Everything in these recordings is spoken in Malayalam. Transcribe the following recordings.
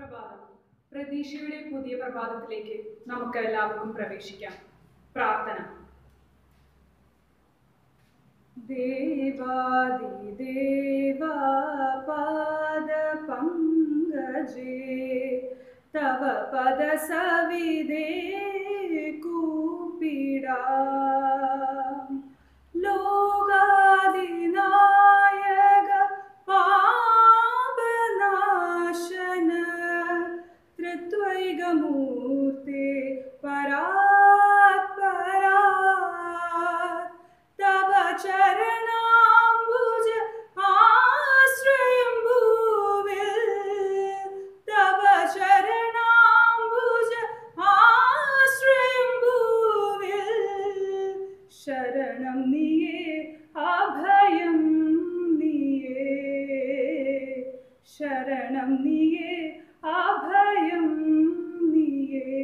സുപ്രഭാതം പ്രതീക്ഷയുടെ പുതിയ പ്രഭാതത്തിലേക്ക് നമുക്ക് എല്ലാവർക്കും പ്രവേശിക്കാം പ്രാർത്ഥന ദേവാദിദേവാ പാദ പങ്കജേ തവ പദ സവിദേ കൂപ്പിടാ ലോകാദിനായക പാപനാശന ത്രിത്വൈകമൂർത്തെ പരാത്പരാ തവ ചരണാംബുജ ആശ്രയം ഭൂവിൽ തവ ചരണാംബുജ ആശ്രയം ഭൂവിൽ ശരണം നീയേ അഭയം നീയേ ശരണം നീയേ അഭയം നീയേ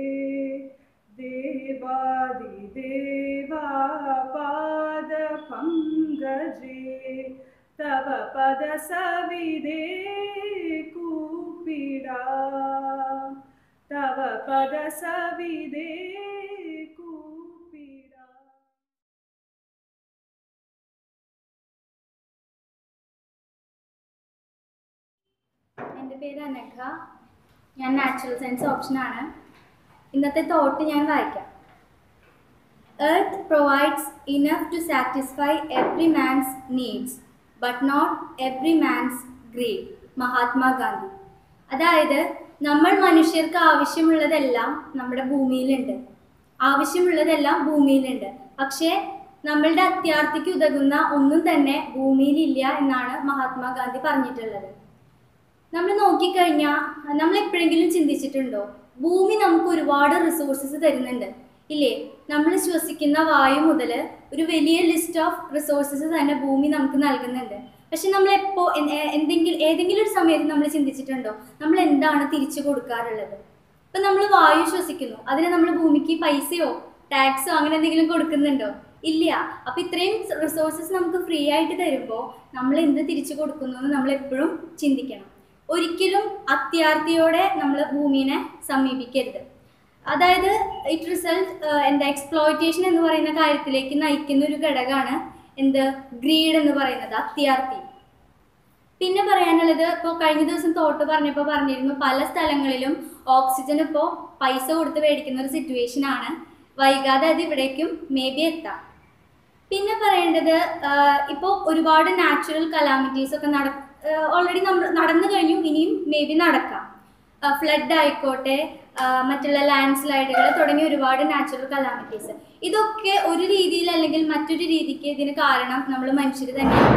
ദേവാദിദേവാ പാദ പങ്കജേ തവ പദ സവിദേ കൂപ്പിടാ തവ പദ സവിദേ കൂപ്പിടാ എൻ്റെ പേര് അനഘ ഞാൻ നാച്ചുറൽ സയൻസ് ഓപ്ഷനാണ് ഇന്നത്തെ തോട്ട് ഞാൻ വായിക്കാം earth provides enough to satisfy every man's needs but not every man's greed Mahatma Gandhi അതായത് നമ്മൾ മനുഷ്യർക്ക് ആവശ്യമുള്ളതെല്ലാം നമ്മുടെ ഭൂമിയിലുണ്ട് ആവശ്യമുള്ളതെല്ലാം ഭൂമിയിലുണ്ട് പക്ഷേ നമ്മളുടെ അത്യാർത്ഥിക്ക് ഉതകുന്ന ഒന്നും തന്നെ ഭൂമിയിലില്ല എന്നാണ് മഹാത്മാഗാന്ധി പറഞ്ഞിട്ടുള്ളത് നമ്മൾ നോക്കിക്കഴിഞ്ഞാൽ നമ്മൾ എപ്പോഴെങ്കിലും ചിന്തിച്ചിട്ടുണ്ടോ ഭൂമി നമുക്ക് ഒരുപാട് റിസോഴ്സസ് തരുന്നുണ്ട് ഇല്ലേ നമ്മൾ ശ്വസിക്കുന്ന വായു മുതൽ ഒരു വലിയ ലിസ്റ്റ് ഓഫ് റിസോഴ്സസ് തന്നെ ഭൂമി നമുക്ക് നൽകുന്നുണ്ട് പക്ഷെ നമ്മൾ എപ്പോൾ എന്തെങ്കിലും ഏതെങ്കിലും ഒരു സമയത്ത് നമ്മൾ ചിന്തിച്ചിട്ടുണ്ടോ നമ്മൾ എന്താണ് തിരിച്ചു കൊടുക്കാറുള്ളത് ഇപ്പം നമ്മൾ വായു ശ്വസിക്കുന്നു അതിന് നമ്മൾ ഭൂമിക്ക് പൈസയോ ടാക്സോ അങ്ങനെ എന്തെങ്കിലും കൊടുക്കുന്നുണ്ടോ ഇല്ല അപ്പം ഇത്രയും റിസോഴ്സസ് നമുക്ക് ഫ്രീ ആയിട്ട് തരുമ്പോൾ നമ്മൾ എന്ത് തിരിച്ചു കൊടുക്കുന്നു എന്ന് നമ്മൾ എപ്പോഴും ചിന്തിക്കണം ഒരിക്കലും അത്യാർത്ഥിയോടെ നമ്മൾ ഭൂമിനെ സമീപിക്കരുത് അതായത് ഇറ്റ് റിസൾട്ട് എന്താ എക്സ്പ്ലോയിറ്റേഷൻ എന്ന് പറയുന്ന കാര്യത്തിലേക്ക് നയിക്കുന്ന ഒരു ഘടകമാണ് എന്ത് ഗ്രീഡ് എന്ന് പറയുന്നത് അത്യാർത്ഥി പിന്നെ പറയാനുള്ളത് ഇപ്പോൾ കഴിഞ്ഞ ദിവസം തോട്ട് പറഞ്ഞപ്പോൾ പറഞ്ഞിരുന്നു പല സ്ഥലങ്ങളിലും ഓക്സിജൻ ഇപ്പോൾ പൈസ കൊടുത്ത് മേടിക്കുന്ന ഒരു സിറ്റുവേഷൻ ആണ് വൈകാതെ അത് ഇവിടേക്കും മേ ബി എത്താം പിന്നെ പറയേണ്ടത് ഇപ്പോൾ ഒരുപാട് നാച്ചുറൽ കലാമിറ്റീസ് ഒക്കെ നട ഓൾറെഡി നമ്മൾ നടന്നു കഴിഞ്ഞു ഇനിയും മേ ബി നടക്കാം ഫ്ലഡ് ആയിക്കോട്ടെ ആ, മറ്റുള്ള ലാൻഡ് സ്ലൈഡുകൾ തുടങ്ങിയ ഒരുപാട് നാച്ചുറൽ കലാമിറ്റീസ് ഇതൊക്കെ ഒരു രീതിയിൽ അല്ലെങ്കിൽ മറ്റൊരു രീതിക്ക് ഇതിന് കാരണം നമ്മൾ മനുഷ്യർ തന്നെയാണ്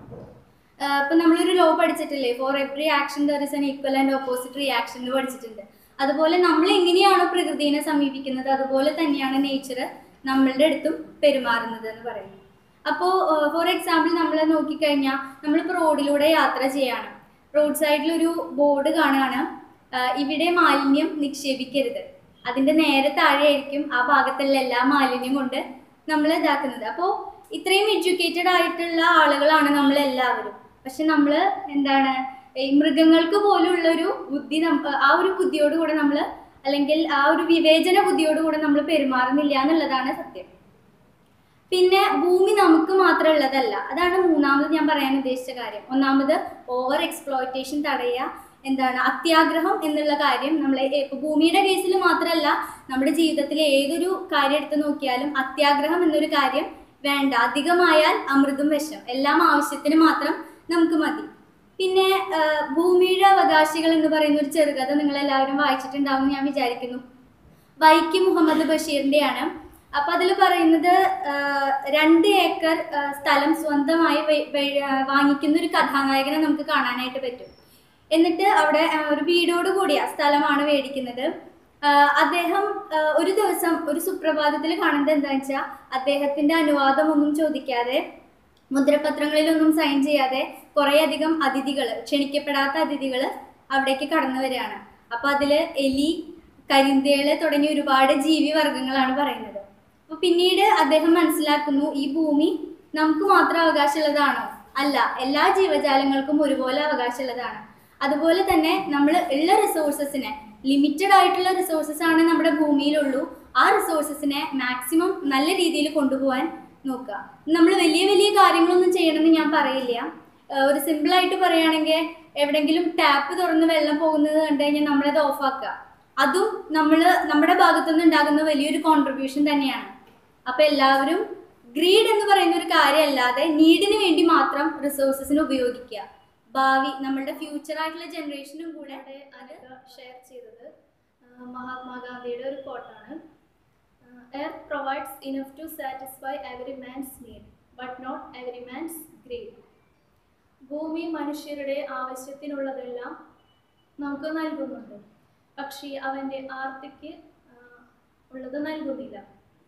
ആഹ് ഇപ്പൊ നമ്മളൊരു ലോ പഠിച്ചിട്ടില്ലേ for every action there is an equal and opposite reaction എന്ന് പഠിച്ചിട്ടുണ്ട് അതുപോലെ നമ്മൾ എങ്ങനെയാണോ പ്രകൃതിയെ സമീപിക്കുന്നത് അതുപോലെ തന്നെയാണ് നേച്ചർ നമ്മളുടെ അടുത്തും പെരുമാറുന്നത് എന്ന് പറയുന്നത് അപ്പോൾ ഫോർ എക്സാമ്പിൾ നമ്മൾ നോക്കിക്കഴിഞ്ഞാൽ നമ്മളിപ്പോൾ റോഡിലൂടെ യാത്ര ചെയ്യാണ് റോഡ് സൈഡിൽ ഒരു ബോർഡ് കാണുകയാണ് ആഹ് ഇവിടെ മാലിന്യം നിക്ഷേപിക്കരുത് അതിന്റെ നേരെ താഴെയായിരിക്കും ആ ഭാഗത്തുള്ള എല്ലാ മാലിന്യം കൊണ്ട് നമ്മൾ ഇതാക്കുന്നത് അപ്പോൾ ഇത്രയും എഡ്യൂക്കേറ്റഡ് ആയിട്ടുള്ള ആളുകളാണ് നമ്മൾ എല്ലാവരും പക്ഷെ നമ്മൾ എന്താണ് ഈ മൃഗങ്ങൾക്ക് പോലുള്ള ഒരു ബുദ്ധി നം- ആ ഒരു ബുദ്ധിയോട് കൂടെ നമ്മൾ അല്ലെങ്കിൽ ആ ഒരു വിവേചന ബുദ്ധിയോട് കൂടെ നമ്മൾ പെരുമാറുന്നില്ല എന്നുള്ളതാണ് സത്യം പിന്നെ ഭൂമി നമുക്ക് മാത്രമുള്ളതല്ല അതാണ് മൂന്നാമത് ഞാൻ പറയാൻ ഉദ്ദേശിച്ച കാര്യം ഒന്നാമത് ഓവർ എക്സ്പ്ലോയിറ്റേഷൻ തടയുക എന്താണ് അത്യാഗ്രഹം എന്നുള്ള കാര്യം നമ്മൾ ഇപ്പൊ ഭൂമിയുടെ കേസിൽ മാത്രമല്ല നമ്മുടെ ജീവിതത്തിലെ ഏതൊരു കാര്യം എടുത്ത് നോക്കിയാലും അത്യാഗ്രഹം എന്നൊരു കാര്യം വേണ്ട അധികമായാൽ അമൃതും വിഷം എല്ലാം ആവശ്യത്തിന് മാത്രം നമുക്ക് മതി പിന്നെ ആ, ഭൂമിയുടെ അവകാശികൾ എന്ന് പറയുന്ന ഒരു ചെറുകഥ നിങ്ങൾ എല്ലാവരും വായിച്ചിട്ടുണ്ടാവും ഞാൻ വിചാരിക്കുന്നു വൈക്കം മുഹമ്മദ് ബഷീറിന്റെയാണ് അപ്പൊ അതിൽ പറയുന്നത് ആ, രണ്ട് ഏക്കർ ആ, സ്ഥലം സ്വന്തമായി വെ- വെ- ആ, വാങ്ങിക്കുന്ന ഒരു കഥാനായകനെ നമുക്ക് കാണാനായിട്ട് പറ്റും എന്നിട്ട് അവിടെ ആ, ഒരു വീടോട് കൂടിയ സ്ഥലമാണ് മേടിക്കുന്നത് ആ, അദ്ദേഹം ആ, ഒരു ദിവസം ഒരു സുപ്രഭാതത്തിൽ കാണുന്നത് എന്താണെന്ന് വെച്ചാൽ അദ്ദേഹത്തിന്റെ അനുവാദമൊന്നും ചോദിക്കാതെ മുദ്രപത്രങ്ങളിലൊന്നും സൈൻ ചെയ്യാതെ കുറേയധികം അതിഥികൾ ക്ഷണിക്കപ്പെടാത്ത അതിഥികൾ അവിടേക്ക് കടന്നു വരികയാണ് അപ്പൊ അതില് എലി കരിന്തേള് തുടങ്ങിയ ഒരുപാട് ജീവി വർഗങ്ങളാണ് പറയുന്നത് അപ്പൊ പിന്നീട് അദ്ദേഹം മനസ്സിലാക്കുന്നു ഈ ഭൂമി നമുക്ക് മാത്രം അവകാശമുള്ളതാണോ അല്ല എല്ലാ ജീവജാലങ്ങൾക്കും ഒരുപോലെ അവകാശമുള്ളതാണ് അതുപോലെ തന്നെ നമ്മൾ ഉള്ള റിസോഴ്സസിനെ ലിമിറ്റഡ് ആയിട്ടുള്ള റിസോഴ്സസ് ആണ് നമ്മുടെ ഭൂമിയിലുള്ളൂ ആ റിസോഴ്സസിനെ മാക്സിമം നല്ല രീതിയിൽ കൊണ്ടുപോകാൻ നോക്കുക നമ്മൾ വലിയ വലിയ കാര്യങ്ങളൊന്നും ചെയ്യണമെന്ന് ഞാൻ പറയില്ല ഏഹ് ഒരു സിമ്പിൾ ആയിട്ട് പറയുകയാണെങ്കിൽ എവിടെങ്കിലും ടാപ്പ് തുറന്ന് വെള്ളം പോകുന്നത് കണ്ടു കഴിഞ്ഞാൽ നമ്മളത് ഓഫാക്കുക അതും നമ്മൾ നമ്മുടെ ഭാഗത്തുനിന്ന് ഉണ്ടാകുന്ന വലിയൊരു കോൺട്രിബ്യൂഷൻ തന്നെയാണ് അപ്പൊ എല്ലാവരും ഗ്രീഡ് എന്ന് പറയുന്ന ഒരു കാര്യമല്ലാതെ നീഡിന് വേണ്ടി മാത്രം റിസോഴ്സസിന് ഉപയോഗിക്കുക ഭാവി നമ്മളുടെ ഫ്യൂച്ചർ ആയിട്ടുള്ള ജനറേഷനും കൂടെ അത് ഷെയർ ചെയ്തത് ആ, മഹാത്മാഗാന്ധിയുടെ ഒരു കോട്ടാണ് earth provides enough to satisfy every man's need but not every man's greed ഭൂമി മനുഷ്യരുടെ ആവശ്യത്തിനുള്ളതെല്ലാം നമുക്ക് നൽകുന്നുണ്ട് പക്ഷേ അവൻ്റെ ആർത്തിക്ക് ആ, ഉള്ളത് നൽകുന്നില്ല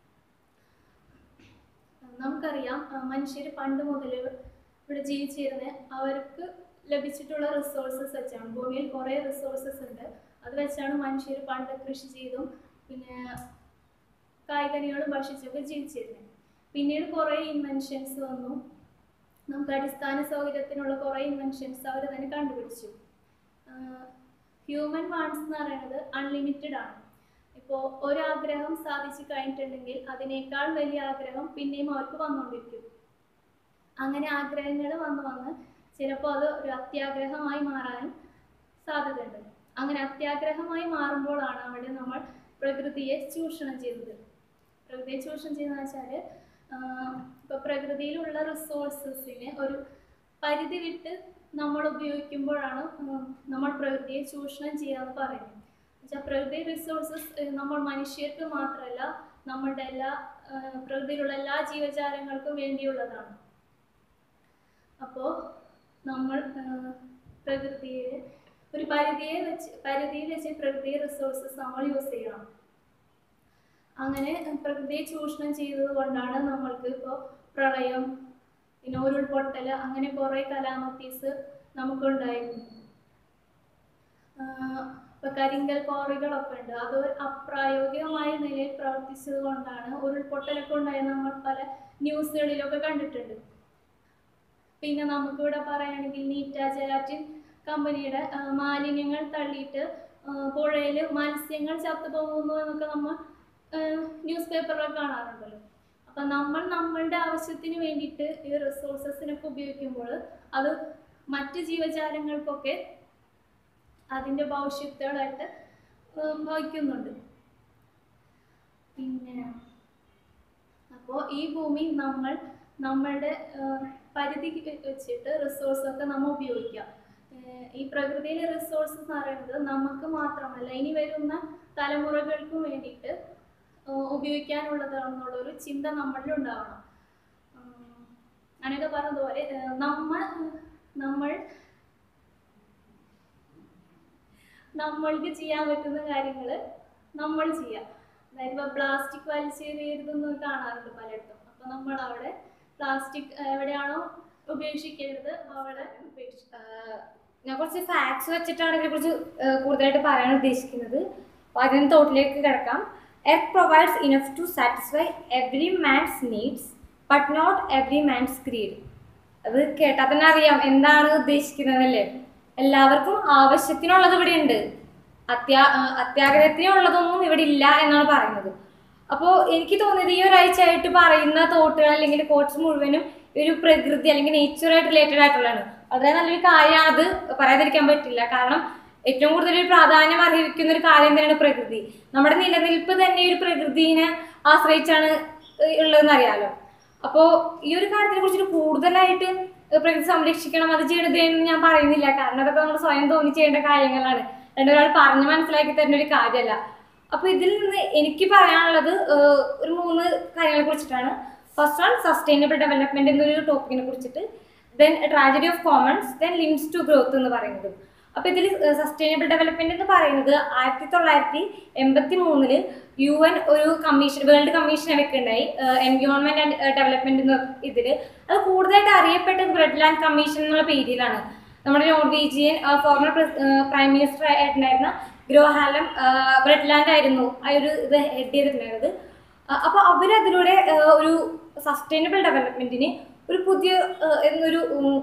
നമുക്കറിയാം മനുഷ്യർ പണ്ട് മുതൽ ഇവിടെ ജീവിച്ചിരുന്ന അവർക്ക് ലഭിച്ചിട്ടുള്ള റിസോഴ്സസ് വെച്ചാണ് ഭൂമിയിൽ കുറേ റിസോഴ്സസ് ഉണ്ട് അത് വെച്ചാണ് മനുഷ്യർ പണ്ട് കൃഷി ചെയ്തും പിന്നെ കായ്കനികളും ഭക്ഷിച്ചൊക്കെ ജീവിച്ചിരുന്നത് പിന്നീട് കുറേ ഇൻവെൻഷൻസ് വന്നു നമുക്ക് അടിസ്ഥാന സൗകര്യത്തിനുള്ള കുറേ ഇൻവെൻഷൻസ് അവർ തന്നെ കണ്ടുപിടിച്ചു ഹ്യൂമൻ വാൺസ് എന്ന് പറയുന്നത് അൺലിമിറ്റഡ് ആണ് ഇപ്പോൾ ഒരാഗ്രഹം സാധിച്ചു കഴിഞ്ഞിട്ടുണ്ടെങ്കിൽ അതിനേക്കാൾ വലിയ ആഗ്രഹം പിന്നെയും അവർക്ക് വന്നുകൊണ്ടിരിക്കും അങ്ങനെ ആഗ്രഹങ്ങൾ വന്ന് വന്ന് ചിലപ്പോൾ അത് ഒരു അത്യാഗ്രഹമായി മാറാനും സാധ്യതയുണ്ട് അങ്ങനെ അത്യാഗ്രഹമായി മാറുമ്പോഴാണ് അവിടെ നമ്മൾ പ്രകൃതിയെ ചൂഷണം ചെയ്യുന്നത് പ്രകൃതിയെ ചൂഷണം ചെയ്യുന്നത് വെച്ചാൽ ഇപ്പോൾ പ്രകൃതിയിലുള്ള റിസോഴ്സസിനെ ഒരു പരിധി വിട്ട് നമ്മൾ ഉപയോഗിക്കുമ്പോഴാണ് ഉം, നമ്മൾ പ്രകൃതിയെ ചൂഷണം ചെയ്യാന്ന് പറയുന്നത് എന്നുവെച്ചാൽ പ്രകൃതി റിസോഴ്സസ് നമ്മൾ മനുഷ്യർക്ക് മാത്രമല്ല നമ്മളുടെ എല്ലാ ആ, പ്രകൃതിയിലുള്ള എല്ലാ ജീവജാലങ്ങൾക്കും വേണ്ടിയുള്ളതാണ് അപ്പോൾ നമ്മൾ ആ, പ്രകൃതിയെ ഒരു പരിധിയെ വെച്ച് പരിധിയിൽ വെച്ച് പ്രകൃതി റിസോഴ്സസ് നമ്മൾ യൂസ് ചെയ്യണം അങ്ങനെ പ്രകൃതിയെ ചൂഷണം ചെയ്തത് കൊണ്ടാണ് നമ്മൾക്ക് ഇപ്പോൾ പ്രളയം പിന്നെ ഉരുൾപൊട്ടൽ അങ്ങനെ കുറേ കലാമത്തീസ് നമുക്കുണ്ടായിരുന്നു ആഹ് ഇപ്പൊ കരിങ്കൽ ക്വാറികളൊക്കെ ഉണ്ട് അത് ഒരു അപ്രായോഗികമായ നിലയിൽ പ്രവർത്തിച്ചത് കൊണ്ടാണ് ഉരുൾപൊട്ടലൊക്കെ ഉണ്ടായത് നമ്മൾ പല ന്യൂസുകളിലൊക്കെ കണ്ടിട്ടുണ്ട് പിന്നെ നമുക്കിവിടെ പറയുകയാണെങ്കിൽ നീറ്റ ജലാറ്റിൻ കമ്പനിയുടെ ആ, മാലിന്യങ്ങൾ തള്ളിയിട്ട് പുഴയിൽ മത്സ്യങ്ങൾ ചത്തുപോകുന്നു എന്നൊക്കെ നമ്മൾ ന്യൂസ് പേപ്പറിലൊക്കെ കാണാറുണ്ടല്ലോ അപ്പം നമ്മൾ നമ്മളുടെ ആവശ്യത്തിന് വേണ്ടിയിട്ട് ഈ റിസോഴ്സസിനൊക്കെ ഉപയോഗിക്കുമ്പോൾ അത് മറ്റ് ജീവജാലങ്ങൾക്കൊക്കെ അതിൻ്റെ ഭവിഷ്യത്തുകളായിട്ട് ഉം, ഭവിക്കുന്നുണ്ട് പിന്നെ അപ്പോൾ ഈ ഭൂമി നമ്മൾ നമ്മളുടെ ഏഹ്, പരിധി വെച്ചിട്ട് റിസോഴ്സൊക്കെ നമ്മൾ ഉപയോഗിക്കുക ഏഹ്, ഈ പ്രകൃതിയിലെ റിസോഴ്സ് എന്ന് പറയുന്നത് നമുക്ക് മാത്രമല്ല ഇനി വരുന്ന തലമുറകൾക്കും വേണ്ടിയിട്ട് ഏഹ്, ഉപയോഗിക്കാനുള്ളതാണെന്നുള്ളൊരു ചിന്ത നമ്മളിൽ ഉണ്ടാവണം ഉം, അങ്ങനെയൊക്കെ പറഞ്ഞതുപോലെ ഏഹ്, നമ്മൾ നമ്മൾ നമ്മൾക്ക് ചെയ്യാൻ പറ്റുന്ന കാര്യങ്ങൾ നമ്മൾ ചെയ്യാം അതായത് ഇപ്പോൾ പ്ലാസ്റ്റിക് വലിച്ചെറിയരുതെന്ന് കാണാറുണ്ട് പലയിടത്തും അപ്പോൾ നമ്മൾ അവിടെ പ്ലാസ്റ്റിക് എവിടെയാണോ ഉപേക്ഷിക്കരുത് അവിടെ ഉപേക്ഷിക്കുക ആഹ് ഞാൻ കുറച്ച് ഫാക്ട്സ് വെച്ചിട്ടാണ് ഇതിനെക്കുറിച്ച് ആഹ് കൂടുതലായിട്ട് പറയാൻ ഉദ്ദേശിക്കുന്നത് അപ്പോൾ അതിന് തോട്ടിലേക്ക് കിടക്കാം earth provides enough to satisfy every man's needs but not every man's greed അത് കേട്ടാൽ തന്നെ അറിയാം എന്താണ് ഉദ്ദേശിക്കുന്നതല്ലേ എല്ലാവർക്കും ആവശ്യത്തിനുള്ളത് ഇവിടെ ഉണ്ട് അത്യാ ആഹ് അത്യാഗ്രഹത്തിനുള്ളതൊന്നും ഇവിടെ ഇല്ല എന്നാണ് പറയുന്നത് അപ്പോൾ എനിക്ക് തോന്നിയത് ഈ ഒരാഴ്ചയായിട്ട് പറയുന്ന തോട്ടുകൾ അല്ലെങ്കിൽ കോട്ട്സ് മുഴുവനും ഒരു പ്രകൃതി അല്ലെങ്കിൽ നേച്ചറായിട്ട് റിലേറ്റഡ് ആയിട്ടുള്ളതാണ് വളരെ നല്ലൊരു കാര്യമാണ് അത് പറയാതിരിക്കാൻ പറ്റില്ല കാരണം ഏറ്റവും കൂടുതൽ ഒരു പ്രാധാന്യം അർഹിക്കുന്ന ഒരു കാര്യം തന്നെയാണ് പ്രകൃതി നമ്മുടെ നിലനിൽപ്പ് തന്നെ ഒരു പ്രകൃതിനെ ആശ്രയിച്ചാണ് ഏഹ് ഉള്ളതെന്ന് അറിയാലോ അപ്പോൾ ഈ ഒരു കാര്യത്തിനെ കുറിച്ചിട്ട് കൂടുതലായിട്ട് ഏഹ് പ്രകൃതി സംരക്ഷിക്കണം അത് ചെയ്യണത് എന്ന് ഞാൻ പറയുന്നില്ല കാരണം അതൊക്കെ നമ്മൾ സ്വയം തോന്നി ചെയ്യേണ്ട കാര്യങ്ങളാണ് രണ്ടൊരാൾ പറഞ്ഞ് മനസ്സിലാക്കി തരുന്ന ഒരു കാര്യമല്ല അപ്പൊ ഇതിൽ നിന്ന് എനിക്ക് പറയാനുള്ളത് ഏഹ് ഒരു മൂന്ന് കാര്യങ്ങളെ കുറിച്ചിട്ടാണ് ഫസ്റ്റ് വൺ സസ്റ്റൈനബിൾ ഡെവലപ്മെന്റ് എന്നൊരു ടോപ്പിക്കിനെ കുറിച്ചിട്ട് then tragedy of commons then limits to growth എന്ന് പറയുന്നത് അപ്പൊ ഇതിൽ സസ്റ്റൈനബിൾ ഡെവലപ്മെന്റ് എന്ന് പറയുന്നത് ആയിരത്തി തൊള്ളായിരത്തി എൺപത്തി മൂന്നില് യു എൻ ഒരു കമ്മീഷൻ വേൾഡ് കമ്മീഷൻ വെക്കുണ്ടായി എൻവയോൺമെന്റ് ആൻഡ് ഡെവലപ്മെന്റ് എന്ന ഇതില് അത് കൂടുതലായിട്ട് അറിയപ്പെട്ടത് ബ്രെഡ് ലാൻഡ് കമ്മീഷൻ എന്നുള്ള പേരിലാണ് നമ്മുടെ നോർവീജിയൻ ഫോർമർ പ്രൈം മിനിസ്റ്റർ ആയിട്ടുണ്ടായിരുന്ന ഗ്രോഹാലം ബ്രെഡ് ലാൻഡ് ആയിരുന്നു ആ ഒരു ഇത് ഹെഡ് ചെയ്തിട്ടുണ്ടായിരുന്നത് അപ്പോൾ അവരതിലൂടെ ആ, ഒരു സസ്റ്റൈനബിൾ ഡെവലപ്മെന്റിന് ഒരു പുതിയ ആ, എന്നൊരു ഉം,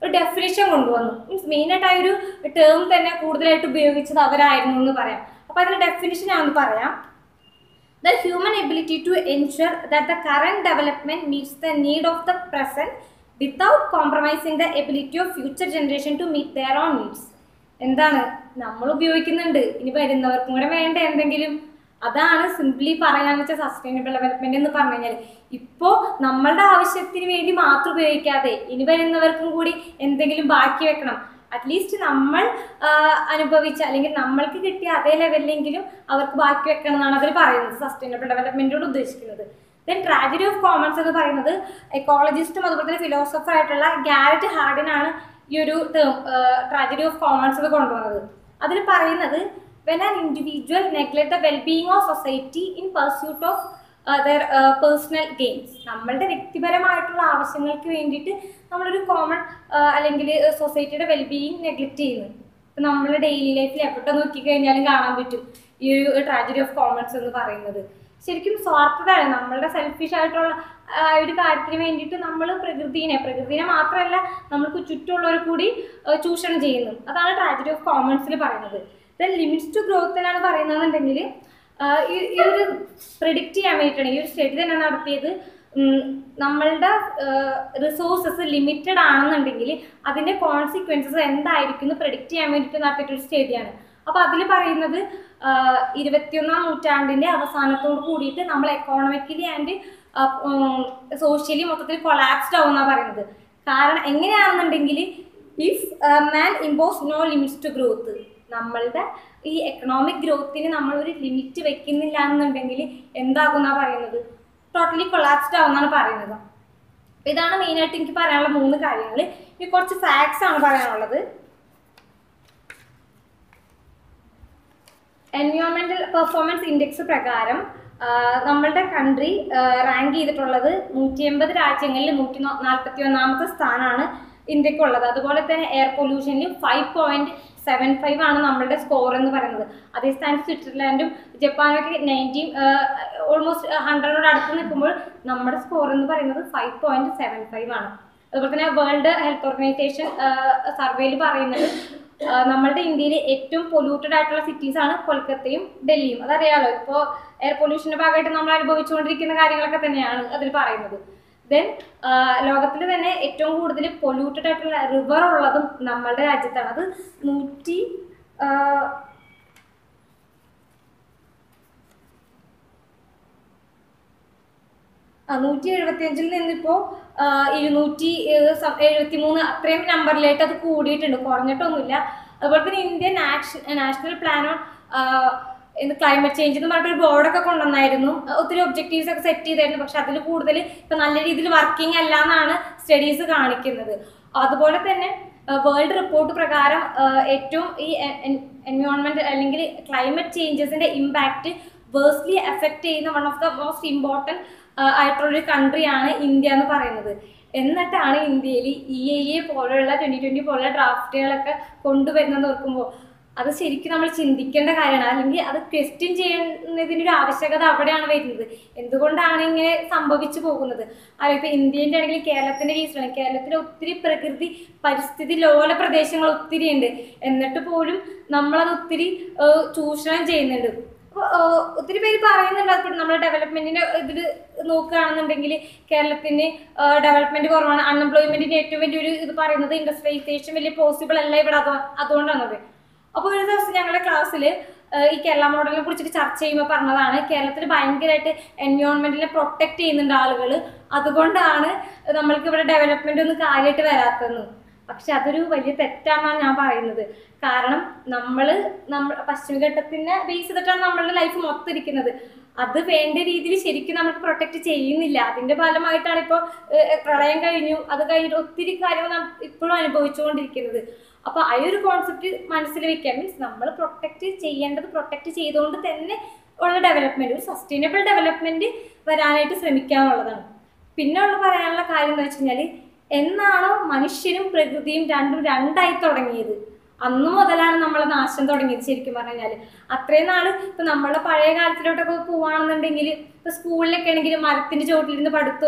ഒരു ഡെഫിനേഷൻ കൊണ്ടുവന്നു മീൻസ് മെയിനായിട്ട് ആ ഒരു ടേം തന്നെ കൂടുതലായിട്ട് ഉപയോഗിച്ചത് അവരായിരുന്നു എന്ന് പറയാം അപ്പോൾ അതിന്റെ ഡെഫിനിഷൻ ഞാൻ ഒന്ന് പറയാം the human ability to ensure that the current development meets the need of the present without compromising the ability of future generation to meet their own needs എന്താണ് നമ്മൾ ഉപയോഗിക്കുന്നുണ്ട് ഇനി വരുന്നവർക്കും കൂടെ വേണ്ട എന്തെങ്കിലും അതാണ് സിംപ്ലി പറയാന്ന് വെച്ചാൽ സസ്റ്റൈനബിൾ ഡെവലപ്മെന്റ് എന്ന് പറഞ്ഞു കഴിഞ്ഞാൽ ഇപ്പോൾ നമ്മളുടെ ആവശ്യത്തിന് വേണ്ടി മാത്രം ഉപയോഗിക്കാതെ ഇനി വരുന്നവർക്കും കൂടി എന്തെങ്കിലും ബാക്കി വെക്കണം അറ്റ്ലീസ്റ്റ് നമ്മൾ ആ, അനുഭവിച്ച അല്ലെങ്കിൽ നമ്മൾക്ക് കിട്ടിയ അതേ ലെവലിലെങ്കിലും അവർക്ക് ബാക്കി വെക്കണം എന്നാണ് അതിൽ പറയുന്നത് സസ്റ്റൈനബിൾ ഡെവലപ്മെന്റിനോട് ഉദ്ദേശിക്കുന്നത് ദെൻ ട്രാജഡി ഓഫ് കോമൺസ് എന്ന് പറയുന്നത് എക്കോളജിസ്റ്റും അതുപോലെ തന്നെ ഫിലോസഫർ ആയിട്ടുള്ള ഗാരറ്റ് ഹാർഡിനാണ് ഈ ഒരു ടേം ട്രാജഡി ഓഫ് കോമൺസ് ഒക്കെ കൊണ്ടുവന്നത് അതിൽ പറയുന്നത് when an individual neglect the wellbeing of society in pursuit of their personal games നമ്മളുടെ വ്യക്തിപരമായിട്ടുള്ള ആവശ്യങ്ങൾക്ക് വേണ്ടിയിട്ട് നമ്മളൊരു കോമൺ അല്ലെങ്കിൽ സൊസൈറ്റിയുടെ വെൽബീയിങ് നെഗ്ലക്ട് ചെയ്യുന്നു ഇപ്പം നമ്മുടെ ഡെയിലി ലൈഫിൽ എവിടെ നോക്കിക്കഴിഞ്ഞാലും കാണാൻ പറ്റും ഈ ഒരു ട്രാജഡി ഓഫ് കോമൺസ് എന്ന് പറയുന്നത് ശരിക്കും സ്വാർത്ഥതയാണ് നമ്മളുടെ സെൽഫിഷ് ആയിട്ടുള്ള ആ, ഒരു കാര്യത്തിന് വേണ്ടിയിട്ട് നമ്മൾ പ്രകൃതിനെ പ്രകൃതിനെ മാത്രമല്ല നമ്മൾക്ക് ചുറ്റുമുള്ളവർ കൂടി ആ, ചൂഷണം ചെയ്യുന്നു അതാണ് ട്രാജഡി ഓഫ് കോമൺസിൽ പറയുന്നത് ദെൻ ലിമിറ്റ്സ് ടു ഗ്രോത്തിലാണ് പറയുന്നതെന്നുണ്ടെങ്കിൽ ആഹ് ഈ ഈ ഒരു പ്രിഡിക്റ്റ് ചെയ്യാൻ വേണ്ടിയിട്ടാണ് ഈ ഒരു സ്റ്റഡി തന്നെ നടത്തിയത് ഉം, നമ്മളുടെ റിസോഴ്സസ് ലിമിറ്റഡ് ആണെന്നുണ്ടെങ്കിൽ അതിൻ്റെ കോൺസിക്വൻസസ് എന്തായിരിക്കും എന്ന് പ്രിഡിക്റ്റ് ചെയ്യാൻ വേണ്ടിയിട്ട് നടത്തിയിട്ടൊരു സ്റ്റഡിയാണ് അപ്പോൾ അതിൽ പറയുന്നത് ആഹ് ഇരുപത്തിയൊന്നാം നൂറ്റാണ്ടിൻ്റെ അവസാനത്തോട് കൂടിയിട്ട് നമ്മൾ എക്കോണമിക്കലി ആൻഡ് സോഷ്യലി മൊത്തത്തിൽ കൊളാപ്സ്ഡ് ആവുമെന്നാണ് പറയുന്നത് കാരണം എങ്ങനെയാണെന്നുണ്ടെങ്കിൽ if man impose no limits to growth നമ്മളുടെ ഈ എക്കണോമിക് ഗ്രോത്തിന് നമ്മൾ ഒരു ലിമിറ്റ് വെക്കുന്നില്ല എന്നുണ്ടെങ്കിൽ എന്താകും എന്നാ പറയുന്നത് ടോട്ടലി കൊളാപ്സ്ഡ് ആവുമെന്നാണ് പറയുന്നത് അപ്പൊ ഇതാണ് മെയിനായിട്ട് എനിക്ക് പറയാനുള്ള മൂന്ന് കാര്യങ്ങൾ ഇനി കുറച്ച് ഫാക്ട്സ് ആണ് പറയാനുള്ളത് എൻവയോൺമെന്റൽ പെർഫോമൻസ് ഇൻഡെക്സ് പ്രകാരം ആ, നമ്മളുടെ കൺട്രി റാങ്ക് ചെയ്തിട്ടുള്ളത് നൂറ്റി എൺപത് രാജ്യങ്ങളിൽ നൂറ്റി നാൽപ്പത്തി ഒന്നാമത്തെ സ്ഥാനമാണ് ഇന്ത്യക്കുള്ളത് അതുപോലെ തന്നെ എയർ പൊല്യൂഷനിൽ ഫൈവ് പോയിന്റ് സെവൻ ഫൈവ് ആണ് നമ്മളുടെ സ്കോർ എന്ന് പറയുന്നത് അതേ സ്ഥാനത്ത് സ്വിറ്റ്സർലാൻഡും ജപ്പാനൊക്കെ നയൻറ്റീൻ ഓൾമോസ്റ്റ് ഹൺഡ്രഡിനോട് അടുത്ത് നിൽക്കുമ്പോൾ നമ്മുടെ സ്കോർ എന്ന് പറയുന്നത് ഫൈവ് പോയിന്റ് സെവൻ ഫൈവ് ആണ് അതുപോലെ തന്നെ വേൾഡ് ഹെൽത്ത് ഓർഗനൈസേഷൻ സർവേയിൽ പറയുന്നത് ആ, നമ്മളുടെ ഇന്ത്യയിൽ ഏറ്റവും പൊല്യൂട്ടഡ് ആയിട്ടുള്ള സിറ്റീസ് ആണ് കൊൽക്കത്തയും ഡൽഹിയും അതറിയാലോ ഇപ്പോൾ എയർ പൊല്യൂഷന്റെ ഭാഗമായിട്ട് നമ്മൾ അനുഭവിച്ചുകൊണ്ടിരിക്കുന്ന കാര്യങ്ങളൊക്കെ തന്നെയാണ് അതിൽ പറയുന്നത് ദെൻ ലോകത്തിൽ തന്നെ ഏറ്റവും കൂടുതൽ പൊല്യൂട്ടഡ് ആയിട്ടുള്ള റിവർ ഉള്ളതും നമ്മളുടെ രാജ്യത്താണ് അത് നൂറ്റി ആ, ആ, നൂറ്റി എഴുപത്തി അഞ്ചിൽ നിന്നിപ്പോ ആ, ഇരുന്നൂറ്റി എഴുപത്തി മൂന്ന് അത്രയും നമ്പറിലായിട്ട് അത് കൂടിയിട്ടുണ്ട് കുറഞ്ഞിട്ടൊന്നുമില്ല അതുപോലെ തന്നെ ഇന്ത്യൻ നാഷണൽ പ്ലാൻ ഓൺ എന്ത് ക്ലൈമറ്റ് ചേഞ്ച് എന്ന് പറഞ്ഞിട്ട് ഒരു ബോർഡൊക്കെ കൊണ്ടുവന്നായിരുന്നു ആ, ഒത്തിരി ഒബ്ജക്റ്റീവ്സ് ഒക്കെ സെറ്റ് ചെയ്തായിരുന്നു പക്ഷെ അതിൽ കൂടുതൽ ഇപ്പൊ നല്ല രീതിയിൽ വർക്കിംഗ് അല്ല എന്നാണ് സ്റ്റഡീസ് കാണിക്കുന്നത് അതുപോലെ തന്നെ വേൾഡ് റിപ്പോർട്ട് പ്രകാരം ആ, ഏറ്റവും ഈ എൻവയോൺമെന്റ് അല്ലെങ്കിൽ ക്ലൈമറ്റ് ചേഞ്ചസിന്റെ ഇമ്പാക്റ്റ് വേഴ്സ്ലി എഫക്റ്റ് ചെയ്യുന്ന one of the most important ആയിട്ടുള്ളൊരു കൺട്രിയാണ് ഇന്ത്യ എന്ന് പറയുന്നത് എന്നിട്ടാണ് ഇന്ത്യയിൽ ഇ ഐ എ പോലെയുള്ള ട്വന്റി ട്വന്റി പോലുള്ള ഡ്രാഫ്റ്റുകളൊക്കെ കൊണ്ടുവരുന്നത് ഓർക്കുമ്പോൾ അത് ശരിക്കും നമ്മൾ ചിന്തിക്കേണ്ട കാര്യമാണ് അല്ലെങ്കിൽ അത് ക്വസ്റ്റ്യൻ ചെയ്യുന്നതിൻ്റെ ഒരു ആവശ്യകത അവിടെയാണ് വരുന്നത് എന്തുകൊണ്ടാണ് ഇങ്ങനെ സംഭവിച്ചു പോകുന്നത് അല്ലെങ്കിൽ ഇപ്പൊ ഇന്ത്യൻ്റെ ആണെങ്കിൽ കേരളത്തിന്റെ കേസിലാണ് കേരളത്തിൽ ഒത്തിരി പ്രകൃതി പരിസ്ഥിതി ലോല പ്രദേശങ്ങൾ ഒത്തിരി ഉണ്ട് എന്നിട്ട് പോലും നമ്മളത് ഒത്തിരി ഏഹ്, ചൂഷണം ചെയ്യുന്നുണ്ട് അപ്പൊ ഏഹ്, ഒത്തിരി പേര് പറയുന്നുണ്ട് അപ്പോൾ നമ്മുടെ ഡെവലപ്മെന്റിന്റെ ഇതിൽ നോക്കുകയാണെന്നുണ്ടെങ്കിൽ കേരളത്തിന് ഡെവലപ്മെന്റ് കുറവാണ് അൺഎംപ്ലോയ്മെന്റിന്റെ ഏറ്റവും വലിയൊരു ഇത് പറയുന്നത് ഇൻഡസ്ട്രിയലൈസേഷൻ വലിയ പോസിബിൾ അല്ല ഇവിടെ അതോ അതുകൊണ്ടാണത് അപ്പോൾ ഒരു ദിവസം ഞങ്ങളുടെ ക്ലാസ്സിൽ ഈ കേരള മോഡലിനെ കുറിച്ചിട്ട് ചർച്ച ചെയ്യുമ്പോൾ പറഞ്ഞതാണ് കേരളത്തിൽ ഭയങ്കരമായിട്ട് എൻവയോൺമെന്റിനെ പ്രൊട്ടക്ട് ചെയ്യുന്നുണ്ട് ആളുകൾ അതുകൊണ്ടാണ് നമ്മൾക്ക് ഇവിടെ ഡെവലപ്മെന്റ് ഒന്നും കാര്യമായിട്ട് വരാത്തതെന്ന് പക്ഷെ അതൊരു വലിയ തെറ്റാണെന്നാണ് ഞാൻ പറയുന്നത് കാരണം നമ്മൾ നമ്മൾ പശ്ചിമഘട്ടത്തിനെ ബേസ് ചെയ്തിട്ടാണ് നമ്മളുടെ ലൈഫ് മൊത്തം ഇരിക്കുന്നത് അത് വേണ്ട രീതിയിൽ ശരിക്കും നമുക്ക് പ്രൊട്ടക്ട് ചെയ്യുന്നില്ല അതിന്റെ ഫലമായിട്ടാണ് ഇപ്പോൾ പ്രളയം കഴിഞ്ഞു അത് കഴിഞ്ഞിട്ട് ഒത്തിരി കാര്യങ്ങൾ നാം ഇപ്പോഴും അനുഭവിച്ചുകൊണ്ടിരിക്കുന്നത് അപ്പൊ ആ ഒരു കോൺസെപ്റ്റ് മനസ്സിൽ വെക്കാൻ മീൻസ് നമ്മൾ പ്രൊട്ടക്ട് ചെയ്യേണ്ടത് പ്രൊട്ടക്ട് ചെയ്തുകൊണ്ട് തന്നെ ഉള്ള ഡെവലപ്മെന്റ് ഒരു സസ്റ്റൈനബിൾ ഡെവലപ്മെന്റ് വരാനായിട്ട് ശ്രമിക്കാന്നുള്ളതാണ് പിന്നെ ഉള്ള പറയാനുള്ള കാര്യം എന്താ വെച്ച് കഴിഞ്ഞാല് എന്നാണോ മനുഷ്യനും പ്രകൃതിയും രണ്ടും രണ്ടായി തുടങ്ങിയത് അന്ന് മുതലാണ് നമ്മളെ നാശം തുടങ്ങിയത് ശരിക്കും പറഞ്ഞു കഴിഞ്ഞാല് അത്രയും നാള് ഇപ്പൊ നമ്മളെ പഴയ കാലത്തിലോട്ടൊക്കെ പോവാണെന്നുണ്ടെങ്കിൽ ഇപ്പൊ സ്കൂളിലൊക്കെ ആണെങ്കിൽ മരത്തിന്റെ ചോട്ടിലിരുന്ന് പഠിത്തവും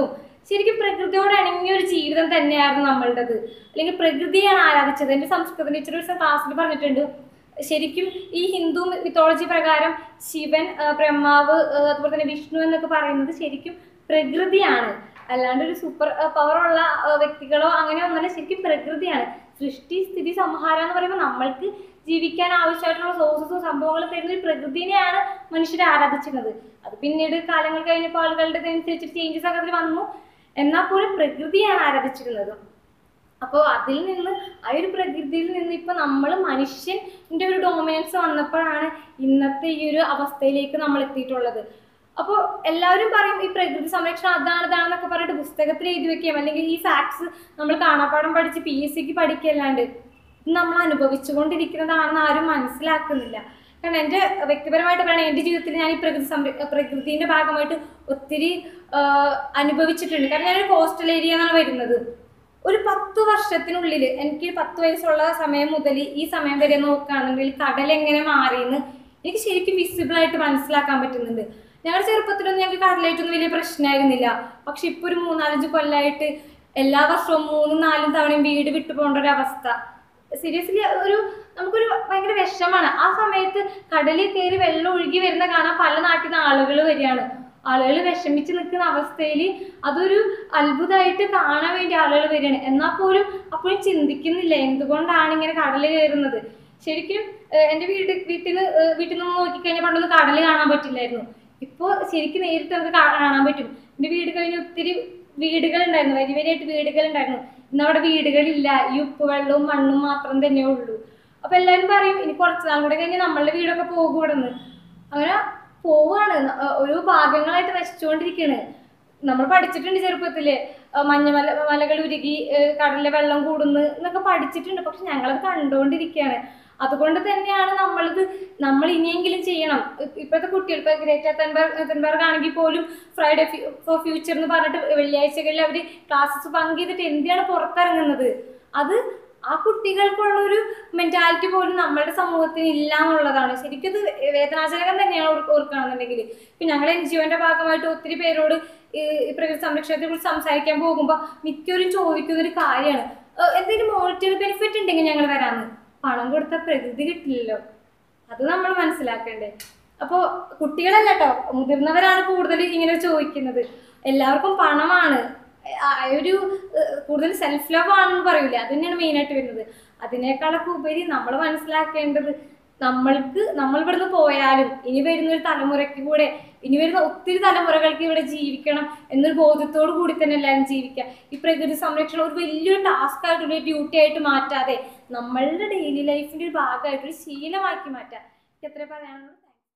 ശരിക്കും പ്രകൃതിയോട് ഇണങ്ങിയ ഒരു ജീവിതം തന്നെയായിരുന്നു നമ്മളുടേത് അല്ലെങ്കിൽ പ്രകൃതിയാണ് ആരാധിച്ചത് എൻ്റെ സംസ്കൃത ടീച്ചർ ഒരു ക്ലാസ്സിൽ പറഞ്ഞിട്ടുണ്ട് ശരിക്കും ഈ ഹിന്ദു മിത്തോളജി പ്രകാരം ശിവൻ ആ, ബ്രഹ്മാവ് ആ, അതുപോലെ തന്നെ വിഷ്ണു എന്നൊക്കെ പറയുന്നത് ശരിക്കും പ്രകൃതിയാണ് അല്ലാണ്ട് ഒരു സൂപ്പർ പവറുള്ള വ്യക്തികളോ അങ്ങനെ ഒന്നല്ല ശരിക്കും പ്രകൃതിയാണ് സൃഷ്ടി സ്ഥിതി സംഹാരം എന്ന് പറയുമ്പോൾ നമ്മൾക്ക് ജീവിക്കാൻ ആവശ്യമായിട്ടുള്ള സോഴ്സസും സംഭവങ്ങളും തരുന്ന ഒരു പ്രകൃതിനെയാണ് മനുഷ്യർ ആരാധിച്ചിരുന്നത് അത് പിന്നീട് കാലങ്ങൾ കഴിഞ്ഞപ്പോൾ ആളുകളുടെ അനുസരിച്ച് ചേഞ്ചസ് ഒക്കെ അതിൽ വന്നു എന്നാൽ പോലും പ്രകൃതിയാണ് ആരാധിച്ചിരുന്നത് അപ്പോൾ അതിൽ നിന്ന് ആ ഒരു പ്രകൃതിയിൽ നിന്ന് ഇപ്പൊ നമ്മൾ മനുഷ്യന്റെ ഒരു ഡോമിനൻസ് വന്നപ്പോഴാണ് ഇന്നത്തെ ഈ ഒരു അവസ്ഥയിലേക്ക് നമ്മൾ എത്തിയിട്ടുള്ളത് അപ്പോൾ എല്ലാവരും പറയും ഈ പ്രകൃതി സംരക്ഷണം അതാണ് ഇതാണെന്നൊക്കെ പറഞ്ഞിട്ട് പുസ്തകത്തിൽ എഴുതി വെക്കുകയും അല്ലെങ്കിൽ ഈ ഫാക്ട്സ് നമ്മൾ കാണാപ്പാടം പഠിച്ച് പി എസ് സിക്ക് പഠിക്കല്ലാണ്ട് ഇത് നമ്മൾ അനുഭവിച്ചുകൊണ്ടിരിക്കുന്നതാണെന്ന് ആരും മനസ്സിലാക്കുന്നില്ല കാരണം എൻ്റെ വ്യക്തിപരമായിട്ട് പറയണേ എൻ്റെ ജീവിതത്തിൽ ഞാൻ ഈ പ്രകൃതി സംര പ്രകൃതിൻ്റെ ഭാഗമായിട്ട് ഒത്തിരി ആ, അനുഭവിച്ചിട്ടുണ്ട് കാരണം ഞാനൊരു കോസ്റ്റൽ ഏരിയ എന്നാണ് വരുന്നത് ഒരു പത്ത് വർഷത്തിനുള്ളിൽ എനിക്ക് പത്ത് വയസ്സുള്ള സമയം മുതൽ ഈ സമയം വരെ നോക്കുകയാണെങ്കിൽ കടൽ എങ്ങനെ മാറിയെന്ന് എനിക്ക് ശരിക്കും വിസിബിൾ ആയിട്ട് മനസ്സിലാക്കാൻ പറ്റുന്നുണ്ട് ഞങ്ങളുടെ ചെറുപ്പത്തിലൊന്നും ഞങ്ങൾക്ക് കടലായിട്ടൊന്നും വലിയ പ്രശ്നമായിരുന്നില്ല പക്ഷെ ഇപ്പൊ ഒരു മൂന്നാലഞ്ച് കൊല്ലമായിട്ട് എല്ലാ വർഷവും മൂന്നും നാലും തവണയും വീട് വിട്ടു പോകേണ്ട ഒരു അവസ്ഥ സീരിയസ്ലി ഒരു നമുക്കൊരു ഭയങ്കര വിഷമാണ് ആ സമയത്ത് കടലിൽ കയറി വെള്ളം ഒഴുകി വരുന്ന കാണാൻ പല നാട്ടിൽ നിന്ന് ആളുകൾ വരികയാണ് ആളുകൾ വിഷമിച്ച് നിൽക്കുന്ന അവസ്ഥയിൽ അതൊരു അത്ഭുതമായിട്ട് കാണാൻ വേണ്ടി ആളുകൾ വരികയാണ് എന്നാൽ പോലും അപ്പോഴും ചിന്തിക്കുന്നില്ല എന്തുകൊണ്ടാണ് ഇങ്ങനെ കടൽ കയറുന്നത് ശരിക്കും ഏഹ് എൻ്റെ വീട് വീട്ടിൽ നിന്ന് വീട്ടിൽ നിന്ന് നോക്കിക്കഴിഞ്ഞാൽ പണ്ടൊന്നും കടൽ കാണാൻ പറ്റില്ലായിരുന്നു ഇപ്പോൾ ശരിക്കും നേരിട്ട് നമുക്ക് കാ- കാണാൻ പറ്റും എൻ്റെ വീട് കഴിഞ്ഞ് ഒത്തിരി വീടുകളുണ്ടായിരുന്നു വരി വരിയായിട്ട് വീടുകളുണ്ടായിരുന്നു ഇന്ന് അവിടെ വീടുകളില്ല ഈ ഉപ്പ് വെള്ളവും മണ്ണും മാത്രം തന്നെ ഉള്ളൂ അപ്പൊ എല്ലാവരും പറയും ഇനി കുറച്ച് നാൾ കൂടെ കഴിഞ്ഞ് നമ്മളുടെ വീടൊക്കെ പോകും ഇവിടെ നിന്ന് അങ്ങനെ പോവാണ് ന- ഏർ ഓരോ ഭാഗങ്ങളായിട്ട് നശിച്ചുകൊണ്ടിരിക്കുകയാണ് നമ്മൾ പഠിച്ചിട്ടുണ്ട് ചെറുപ്പത്തില് ഏർ മഞ്ഞമല മലകൾ ഉരുകി ഏർ കടലിലെ വെള്ളം കൂടുന്നു എന്നൊക്കെ പഠിച്ചിട്ടുണ്ട് പക്ഷെ ഞങ്ങളത് കണ്ടുകൊണ്ടിരിക്കുകയാണ് അതുകൊണ്ട് തന്നെയാണ് നമ്മളിത് നമ്മൾ ഇനിയെങ്കിലും ചെയ്യണം ഇ- ഇപ്പോഴത്തെ കുട്ടികൾ ഇപ്പൊ ഗ്രേറ്റ തെൻബർഗ് തെൻബർഗ് ആണെങ്കിൽ പോലും ഫ്രൈഡേ ഫോർ ഫ്യൂച്ചർ എന്ന് പറഞ്ഞിട്ട് വെള്ളിയാഴ്ചകളിൽ അവർ ക്ലാസ്സസ് പങ്ക് ചെയ്തിട്ട് എന്തിനാണ് പുറത്തിറങ്ങുന്നത് അത് ആ കുട്ടികൾക്കുള്ള ഒരു മെന്റാലിറ്റി പോലും നമ്മളുടെ സമൂഹത്തിന് ഇല്ല എന്നുള്ളതാണ് ശരിക്കും ഇത് വേദനാജനകം തന്നെയാണ് ഓർ- ഓർക്കുകയാണെന്നുണ്ടെങ്കിൽ ഇപ്പൊ ഞങ്ങൾ എൻ ജി ഒന്റെ ഭാഗമായിട്ട് ഒത്തിരി പേരോട് ഈ ഈ പ്രകൃതി സംരക്ഷണത്തെ കുറിച്ച് സംസാരിക്കാൻ പോകുമ്പോൾ മിക്കവരും ചോദിക്കുന്ന ഒരു കാര്യമാണ് ഏഹ് എന്തെങ്കിലും മോണിറ്ററി ബെനിഫിറ്റ് ഉണ്ടെങ്കിൽ ഞങ്ങൾ വരാമെന്ന് പണം കൊടുത്ത പ്രകൃതി കിട്ടില്ലല്ലോ അത് നമ്മൾ മനസ്സിലാക്കണ്ടേ അപ്പോൾ കുട്ടികളല്ല കേട്ടോ മുതിർന്നവരാണ് കൂടുതൽ ഇങ്ങനെ ചോദിക്കുന്നത് എല്ലാവർക്കും പണമാണ് ആ ഒരു ഏഹ്, കൂടുതൽ സെൽഫ് ലവ് ആണെന്ന് പറയൂലേ അത് തന്നെയാണ് മെയിനായിട്ട് വരുന്നത് അതിനേക്കാളൊക്കെ ഉപരി നമ്മൾ മനസ്സിലാക്കേണ്ടത് നമ്മൾക്ക് നമ്മൾ ഇവിടുന്ന് പോയാലും ഇനി വരുന്ന ഒരു തലമുറയ്ക്ക് കൂടെ ഇനി വരുന്ന ഒത്തിരി തലമുറകൾക്ക് ഇവിടെ ജീവിക്കണം എന്നൊരു ബോധത്തോടു കൂടി തന്നെ എല്ലാവരും ജീവിക്കുക ഈ പ്രകൃതി സംരക്ഷണം ഒരു വലിയൊരു ടാസ്ക് ആയിട്ട് ഒരു ഡ്യൂട്ടി ആയിട്ട് മാറ്റാതെ നമ്മളുടെ ഡെയിലി ലൈഫിന്റെ ഒരു ഭാഗമായിട്ട് ഒരു ശീലമാക്കി മാറ്റാം എനിക്ക് എത്ര പറയാനുള്ളത്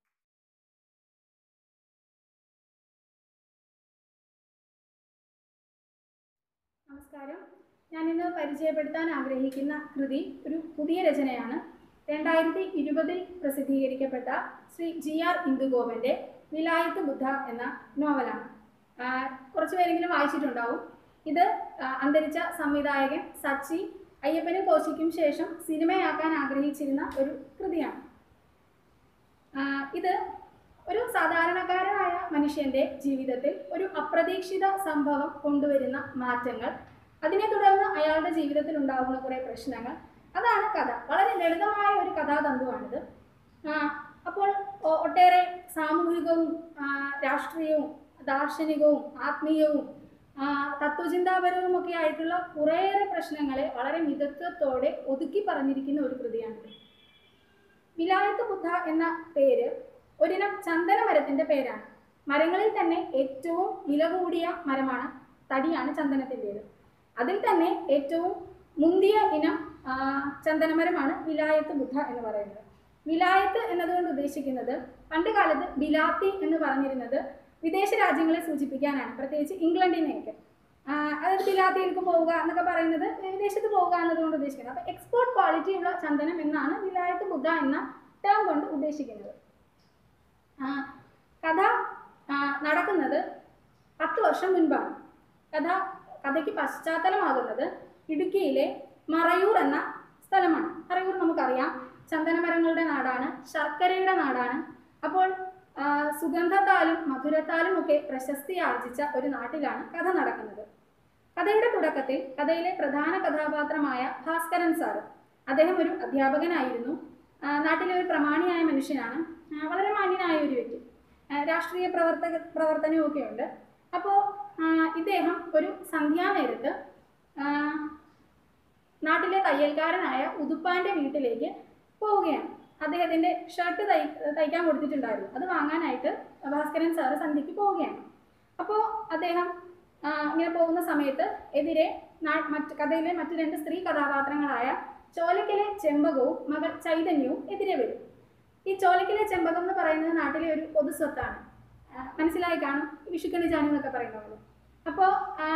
നമസ്കാരം ഞാനിന്ന് പരിചയപ്പെടുത്താൻ ആഗ്രഹിക്കുന്ന കൃതി ഒരു പുതിയ രചനയാണ് രണ്ടായിരത്തി ഇരുപതിൽ പ്രസിദ്ധീകരിക്കപ്പെട്ട ശ്രീ ജി ആർ ഇന്ദുഗോപൻ്റെ വിലായത്ത് ബുദ്ധ എന്ന നോവലാണ് ആ, കുറച്ച് പേരെങ്കിലും വായിച്ചിട്ടുണ്ടാവും ഇത് ആ, അന്തരിച്ച സംവിധായകൻ സച്ചി അയ്യപ്പനും കോശിക്കും ശേഷം സിനിമയാക്കാൻ ആഗ്രഹിച്ചിരുന്ന ഒരു കൃതിയാണ് ആ, ഇത് ഒരു സാധാരണക്കാരനായ മനുഷ്യന്റെ ജീവിതത്തിൽ ഒരു അപ്രതീക്ഷിത സംഭവം കൊണ്ടുവരുന്ന മാറ്റങ്ങൾ അതിനെ തുടർന്ന് അയാളുടെ ജീവിതത്തിൽ ഉണ്ടാകുന്ന കുറേ പ്രശ്നങ്ങൾ അതാണ് കഥ വളരെ ലളിതമായ ഒരു കഥാതന്തുവാണിത് ആ, അപ്പോൾ ഒ- ഒട്ടേറെ സാമൂഹികവും ആ, രാഷ്ട്രീയവും ദാർശനികവും ആത്മീയവും ആ, തത്വചിന്താപരവും ഒക്കെ ആയിട്ടുള്ള കുറേയേറെ പ്രശ്നങ്ങളെ വളരെ മിതത്വത്തോടെ ഒതുക്കി പറഞ്ഞിരിക്കുന്ന ഒരു കൃതിയാണിത് വിലായത്ത് ബുദ്ധ എന്ന പേര് ഒരിനം ചന്ദന മരത്തിന്റെ പേരാണ് മരങ്ങളിൽ തന്നെ ഏറ്റവും വില കൂടിയ മരമാണ് തടിയാണ് ചന്ദനത്തിൻ്റെത് അതിൽ തന്നെ ഏറ്റവും മുന്തിയ ഇനം ആ, ചന്ദനമരമാണ് വിലായത്ത് ബുദ്ധ എന്ന് പറയുന്നത് വിലായത്ത് എന്നതുകൊണ്ട് ഉദ്ദേശിക്കുന്നത് പണ്ട് കാലത്ത് ബിലാത്തി എന്ന് പറഞ്ഞിരുന്നത് വിദേശ രാജ്യങ്ങളെ സൂചിപ്പിക്കാനാണ് പ്രത്യേകിച്ച് ഇംഗ്ലണ്ടിനെയൊക്കെ ആ, അതായത് ബിലാത്തിയിലേക്ക് പോവുക എന്നൊക്കെ പറയുന്നത് വിദേശത്ത് പോവുക എന്നതുകൊണ്ട് ഉദ്ദേശിക്കുന്നത് അപ്പോൾ എക്സ്പോർട്ട് ക്വാളിറ്റി ഉള്ള ചന്ദനം എന്നാണ് വിലായത്ത് ബുദ്ധ എന്ന ടേം കൊണ്ട് ഉദ്ദേശിക്കുന്നത് ആ, കഥ ആ, നടക്കുന്നത് പത്ത് വർഷം മുൻപാണ് കഥ കഥയ്ക്ക് പശ്ചാത്തലമാകുന്നത് ഇടുക്കിയിലെ മറയൂർ എന്ന സ്ഥലമാണ് മറയൂർ നമുക്കറിയാം ചന്ദനമരങ്ങളുടെ നാടാണ് ശർക്കരയുടെ നാടാണ് അപ്പോൾ ആ, സുഗന്ധത്താലും മധുരത്താലും ഒക്കെ പ്രശസ്തി ആർജിച്ച ഒരു നാട്ടിലാണ് കഥ നടക്കുന്നത് കഥയുടെ തുടക്കത്തിൽ കഥയിലെ പ്രധാന കഥാപാത്രമായ ഭാസ്കരൻ സാറ് അദ്ദേഹം ഒരു അധ്യാപകനായിരുന്നു ആ, നാട്ടിലെ ഒരു പ്രമാണിയായ മനുഷ്യനാണ് ആ, വളരെ മാന്യനായ ഒരു വ്യക്തി ആ, രാഷ്ട്രീയ പ്രവർത്തക പ്രവർത്തനവും ഒക്കെ ഉണ്ട് അപ്പോൾ ഇദ്ദേഹം ഒരു സന്ധ്യാനേരത്ത് ആ, നാട്ടിലെ തയ്യൽക്കാരനായ ഉതുപ്പാന്റെ വീട്ടിലേക്ക് പോവുകയാണ് അദ്ദേഹത്തിന്റെ ഷർട്ട് തൈ തയ്ക്കാൻ കൊടുത്തിട്ടുണ്ടായിരുന്നു അത് വാങ്ങാനായിട്ട് ഭാസ്കരൻ സാറ് സന്ധ്യയ്ക്ക് പോവുകയാണ് അപ്പോൾ അദ്ദേഹം ആ, ഇങ്ങനെ പോകുന്ന സമയത്ത് എതിരെ നാ- മറ്റ് കഥയിലെ മറ്റു രണ്ട് സ്ത്രീ കഥാപാത്രങ്ങളായ ചോലക്കിലെ ചെമ്പകവും മകൾ ചൈതന്യവും എതിരെ വരും ഈ ചോലക്കിലെ ചെമ്പകം എന്ന് പറയുന്നത് നാട്ടിലെ ഒരു പൊതുസ്വത്താണ് ആ, മനസ്സിലായി കാണും വിഷുക്കണി ജാനു എന്നൊക്കെ പറയുന്ന പോലെ അപ്പോൾ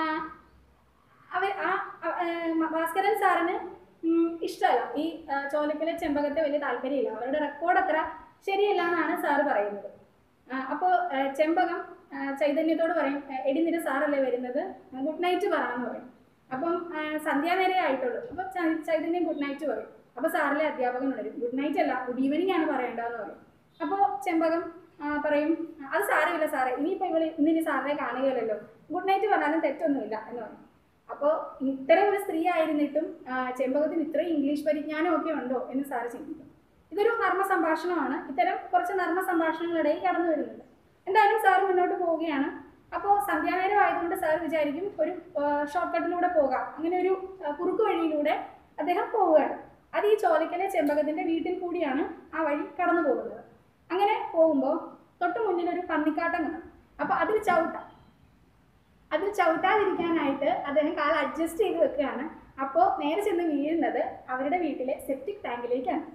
അവർ ആ ആ, ആ, ഭാസ്കരൻ സാറിന് ഉം, ഇഷ്ടമല്ല ഈ ആ, ചോലക്കിലെ ചെമ്പകത്തെ വലിയ താല്പര്യമില്ല അവരുടെ റെക്കോർഡ് അത്ര ശരിയല്ല എന്നാണ് സാറ് പറയുന്നത് അപ്പോൾ ചെമ്പകം ആ, ചൈതന്യത്തോട് പറയും "ആ, എടി നിന്റെ സാറല്ലേ വരുന്നത് ഗുഡ് നൈറ്റ് പറയാന്ന് പറയും അപ്പം ആ, സന്ധ്യാനേരേ ആയിട്ടുള്ളൂ അപ്പോൾ ചൈതന്യം ഗുഡ് നൈറ്റ് പറയും അപ്പോൾ സാറിലെ അധ്യാപകൻ ഉണരും ഗുഡ് നൈറ്റ് അല്ല ഗുഡ് ഈവനിങ് ആണ് പറയേണ്ടതെന്ന് പറയും അപ്പോൾ ചെമ്പകം ആ, പറയും അത് സാരമില്ല സാറേ ഇനിയിപ്പോൾ ഇവള് ഇന്നിനി സാറിനെ കാണുകയില്ലല്ലോ ഗുഡ് നൈറ്റ് പറഞ്ഞാലും തെറ്റൊന്നുമില്ല എന്ന് പറയും അപ്പോൾ ഇത്തരം ഒരു സ്ത്രീ ആയിരുന്നിട്ടും ആ, ചെമ്പകത്തിന് ഇത്രയും ഇംഗ്ലീഷ് പരിജ്ഞാനമൊക്കെ ഉണ്ടോ എന്ന് സാറ് ചിന്തിക്കും ഇതൊരു നർമ്മ സംഭാഷണമാണ് ഇത്തരം കുറച്ച് നർമ്മ സംഭാഷണങ്ങളിടയിൽ കടന്നു വരുന്നുണ്ട് എന്തായാലും സാർ മുന്നോട്ട് പോവുകയാണ് അപ്പോൾ സന്ധ്യാനേരം ആയതുകൊണ്ട് സാർ വിചാരിക്കും ഒരു ഷോർട്ട് കട്ടിലൂടെ പോകാം അങ്ങനെ ഒരു ആ, കുറുക്ക് വഴിയിലൂടെ അദ്ദേഹം പോവുകയാണ് അത് ഈ ചോലക്കലെ ചെമ്പകത്തിന്റെ വീട്ടിൽ കൂടിയാണ് ആ വഴി കടന്നു പോകുന്നത് അങ്ങനെ പോകുമ്പോൾ തൊട്ട് മുന്നിൽ ഒരു പന്നിക്കാട്ടം കാണും അപ്പോൾ അതിൽ ചവിട്ടാം അതിൽ ചവിട്ടാതിരിക്കാനായിട്ട് അദ്ദേഹം കാൽ അഡ്ജസ്റ്റ് ചെയ്ത് വെക്കുകയാണ് അപ്പോൾ നേരെ ചെന്ന് വീഴുന്നത് അവരുടെ വീട്ടിലെ സെപ്റ്റിക് ടാങ്കിലേക്കാണ്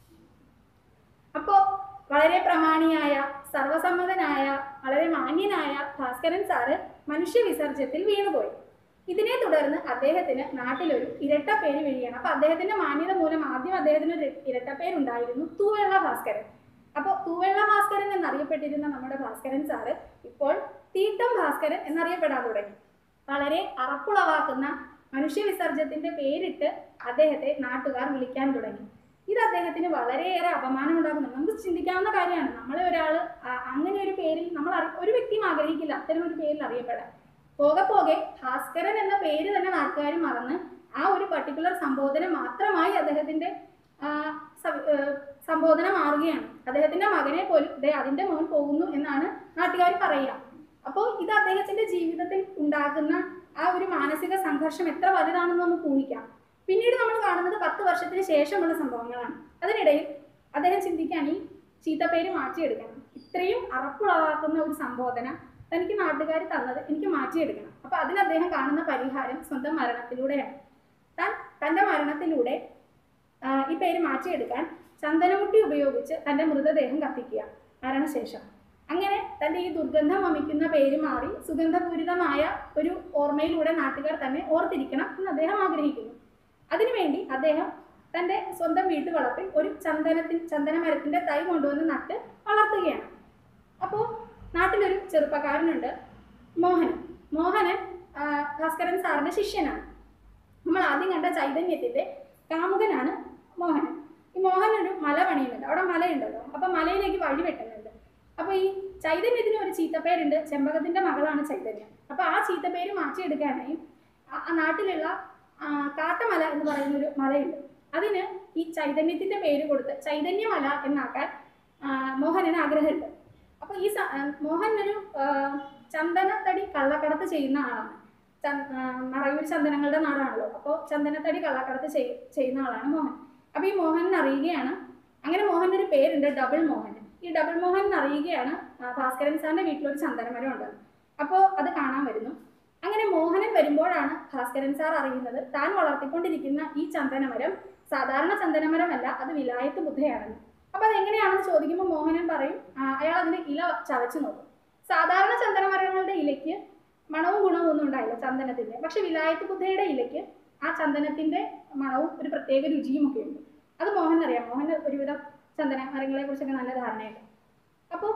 അപ്പോൾ വളരെ പ്രമാണിയായ സർവസമ്മതനായ വളരെ മാന്യനായ ഭാസ്കരൻ സാറ് മനുഷ്യ വിസർജ്യത്തിൽ വീണുപോയി ഇതിനെ തുടർന്ന് അദ്ദേഹത്തിന് നാട്ടിലൊരു ഇരട്ട പേര് വീഴുകയാണ് അപ്പൊ അദ്ദേഹത്തിന്റെ മാന്യത മൂലം ആദ്യം അദ്ദേഹത്തിന് ഒരു ഇരട്ട പേരുണ്ടായിരുന്നു തൂവെള്ള ഭാസ്കരൻ അപ്പോൾ തൂവെള്ള ഭാസ്കരൻ എന്നറിയപ്പെട്ടിരുന്ന നമ്മുടെ ഭാസ്കരൻ സാറ് ഇപ്പോൾ തീട്ടം ഭാസ്കരൻ എന്നറിയപ്പെടാൻ തുടങ്ങി വളരെ അറപ്പുളവാക്കുന്ന മനുഷ്യ വിസർജ്യത്തിന്റെ പേരിട്ട് അദ്ദേഹത്തെ നാട്ടുകാർ വിളിക്കാൻ തുടങ്ങി ഇത് അദ്ദേഹത്തിന് വളരെയേറെ അപമാനം ഉണ്ടാക്കുന്നുണ്ട് നമുക്ക് ചിന്തിക്കാവുന്ന കാര്യമാണ് നമ്മളെ ഒരാൾ അങ്ങനെ ഒരു പേരിൽ നമ്മൾ അറി- ഒരു വ്യക്തിയും ആഗ്രഹിക്കില്ല അത്തരം ഒരു പേരിൽ അറിയപ്പെടാൻ പോകെ പോകെ ഭാസ്കരൻ എന്ന പേര് തന്നെ നാട്ടുകാർ മറന്ന് ആ ഒരു പർട്ടിക്കുലർ സംബോധന മാത്രമായി അദ്ദേഹത്തിന്റെ ആ, സ- ഏ, സംബോധന മാറുകയാണ് അദ്ദേഹത്തിന്റെ മകനെ പോലും ദേ അതിന്റെ മോൻ പോകുന്നു എന്നാണ് നാട്ടുകാർ പറയുക അപ്പോൾ ഇത് അദ്ദേഹത്തിന്റെ ജീവിതത്തിൽ ഉണ്ടാക്കുന്ന ആ ഒരു മാനസിക സംഘർഷം എത്ര വലുതാണെന്ന് നമുക്ക് ഊഹിക്കാം പിന്നീട് നമ്മൾ കാണുന്നത് പത്ത് വർഷത്തിന് ശേഷമുള്ള സംഭവങ്ങളാണ് അതിനിടയിൽ അദ്ദേഹം ചിന്തിക്കാൻ ഈ ചീത്തപ്പേര് മാറ്റിയെടുക്കണം ഇത്രയും അറപ്പുളവാക്കുന്ന ഒരു സംബോധന തനിക്ക് നാട്ടുകാർ തന്നത് എനിക്ക് മാറ്റിയെടുക്കണം അപ്പൊ അതിന് അദ്ദേഹം കാണുന്ന പരിഹാരം സ്വന്തം മരണത്തിലൂടെയാണ് താൻ തന്റെ മരണത്തിലൂടെ ആ, ഈ പേര് മാറ്റിയെടുക്കാൻ ചന്ദനമുട്ടി ഉപയോഗിച്ച് തന്റെ മൃതദേഹം കത്തിക്കുക മരണശേഷം അങ്ങനെ തന്റെ ഈ ദുർഗന്ധം വമിക്കുന്ന പേര് മാറി സുഗന്ധപൂരിതമായ ഒരു ഓർമ്മയിലൂടെ നാട്ടുകാർ തന്നെ ഓർത്തിരിക്കണം എന്ന് അദ്ദേഹം ആഗ്രഹിക്കുന്നു അതിനുവേണ്ടി അദ്ദേഹം തന്റെ സ്വന്തം വീട്ടുവളപ്പിൽ ഒരു ചന്ദനത്തിൻ ചന്ദന മരത്തിന്റെ തൈ കൊണ്ടുവന്ന് നട്ട് വളർത്തുകയാണ് അപ്പോൾ നാട്ടിലൊരു ചെറുപ്പക്കാരനുണ്ട് മോഹനൻ മോഹനൻ ആ, ഭാസ്കരൻ സാറിന്റെ ശിഷ്യനാണ് നമ്മൾ ആദ്യം കണ്ട ചൈതന്യത്തിന്റെ കാമുകനാണ് മോഹനൻ ഈ മോഹൻ ഒരു മല പണിയുന്നുണ്ട് അവിടെ മലയുണ്ടല്ലോ അപ്പൊ മലയിലേക്ക് വഴി വെട്ടുന്നുണ്ട് അപ്പൊ ഈ ചൈതന്യത്തിന് ഒരു ചീത്തപ്പേരുണ്ട് ചെമ്പകത്തിന്റെ മകളാണ് ചൈതന്യം അപ്പൊ ആ ചീത്തപ്പേര് മാറ്റിയെടുക്കാനായി ആ- ആ നാട്ടിലുള്ള ആ, കാട്ടമല എന്ന് പറയുന്ന ഒരു മലയുണ്ട് അതിന് ഈ ചൈതന്യത്തിന്റെ പേര് കൊടുത്ത് ചൈതന്യമല എന്നാക്കാൻ ആ, മോഹനന് ആഗ്രഹമുണ്ട് അപ്പൊ ഈ സ- ആ, മോഹൻ ഒരു ആ, ചന്ദനത്തടി കള്ളക്കടത്ത് ചെയ്യുന്ന ആളാണ് ചന്ദ- ആ, മറയൂർ ചന്ദനങ്ങളുടെ നാടാണല്ലോ അപ്പോൾ ചന്ദനത്തടി കള്ളക്കടത്ത് ചെയ്- ചെയ്യുന്ന ആളാണ് മോഹൻ അപ്പൊ ഈ മോഹൻ അറിയുകയാണ് അങ്ങനെ മോഹൻ്റെ ഒരു പേരുണ്ട് ഡബിൾ മോഹൻ ഈ ഡബിൾ മോഹൻ അറിയുകയാണ് ആ, ഭാസ്കരൻ സാറിന്റെ വീട്ടിലൊരു ചന്ദനമരം ഉണ്ടെന്ന് അപ്പോൾ അത് കാണാൻ വരുന്നു അങ്ങനെ മോഹനൻ വരുമ്പോഴാണ് ഭാസ്കരൻ സാർ അറിയുന്നത് താൻ വളർത്തിക്കൊണ്ടിരിക്കുന്ന ഈ ചന്ദനമരം സാധാരണ ചന്ദനമരമല്ല അത് വിലായത്ത് ബുദ്ധയാണെന്ന് അപ്പൊ അത് എങ്ങനെയാണെന്ന് ചോദിക്കുമ്പോൾ മോഹനൻ പറയും ആ, അയാൾ അതിന്റെ ഇല ചവച്ചു നോക്കും സാധാരണ ചന്ദനമരങ്ങളുടെ ഇലയ്ക്ക് മണവും ഗുണവും ഒന്നും ഉണ്ടായില്ല ചന്ദനത്തിന്റെ പക്ഷെ വിലായത്ത് ബുദ്ധയുടെ ഇലയ്ക്ക് ആ ചന്ദനത്തിന്റെ മണവും ഒരു പ്രത്യേക രുചിയും ഒക്കെ ഉണ്ട് അത് മോഹൻ അറിയാം മോഹൻ ഒരുവിധം ചന്ദന മരങ്ങളെ കുറിച്ചൊക്കെ നല്ല ധാരണയുണ്ട് അപ്പോൾ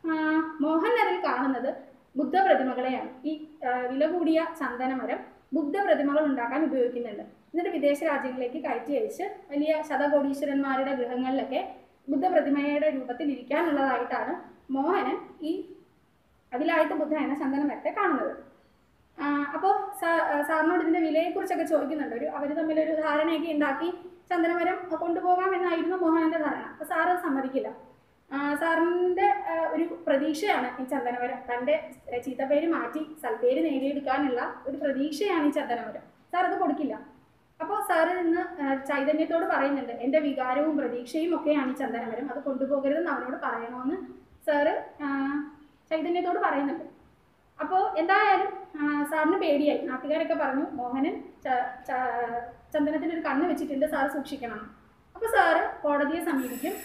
മോഹൻ അതിൽ കാണുന്നത് ബുദ്ധ പ്രതിമകളെയാണ് ഈ ആ, വില കൂടിയ ചന്ദനമരം ബുദ്ധ പ്രതിമകൾ ഉണ്ടാക്കാൻ ഉപയോഗിക്കുന്നുണ്ട് എന്നിട്ട് വിദേശ രാജ്യങ്ങളിലേക്ക് കയറ്റി അയച്ച് വലിയ ശതകോടീശ്വരന്മാരുടെ ഗൃഹങ്ങളിലൊക്കെ ബുദ്ധ പ്രതിമയുടെ രൂപത്തിൽ ഇരിക്കാനുള്ളതായിട്ടാണ് മോഹനൻ ഈ അഖിലായത്ത് ബുദ്ധ എന്ന ചന്ദനമരത്തെ കാണുന്നത് അപ്പോൾ സാറിനോട് ഇതിൻ്റെ വിലയെക്കുറിച്ചൊക്കെ ചോദിക്കുന്നുണ്ട് ഒരു അവർ തമ്മിലൊരു ധാരണയൊക്കെ ഉണ്ടാക്കി ചന്ദനമരം കൊണ്ടുപോകാം എന്നായിരുന്നു മോഹനൻ്റെ ധാരണ അപ്പോൾ സാറ് അത് സമ്മതിക്കില്ല ആ, സാറിൻ്റെ ആ, ഒരു പ്രതീക്ഷയാണ് ഈ ചന്ദനമരം തൻ്റെ ചീത്തപ്പേര് മാറ്റി സൽപ്പേര് നേടിയെടുക്കാനുള്ള ഒരു പ്രതീക്ഷയാണ് ഈ ചന്ദനമരം സാർ അത് കൊടുക്കില്ല അപ്പോൾ സാറ് ഇന്ന് ആ, ചൈതന്യത്തോട് പറയുന്നുണ്ട് എൻ്റെ വികാരവും പ്രതീക്ഷയും ഒക്കെയാണ് ഈ ചന്ദനമരം അത് കൊണ്ടുപോകരുതെന്ന് അവനോട് പറയണമെന്ന് സാറ് ആ, ചൈതന്യത്തോട് പറയുന്നുണ്ട് അപ്പോൾ എന്തായാലും ആ, സാറിന് പേടിയായി നാട്ടുകാരൊക്കെ പറഞ്ഞു മോഹനൻ ച- ച- ചന്ദനത്തിന് ഒരു കണ്ണ് വെച്ചിട്ടുണ്ട് സാറ് സൂക്ഷിക്കണം അപ്പോൾ സാറ് കോടതിയെ സമീപിക്കും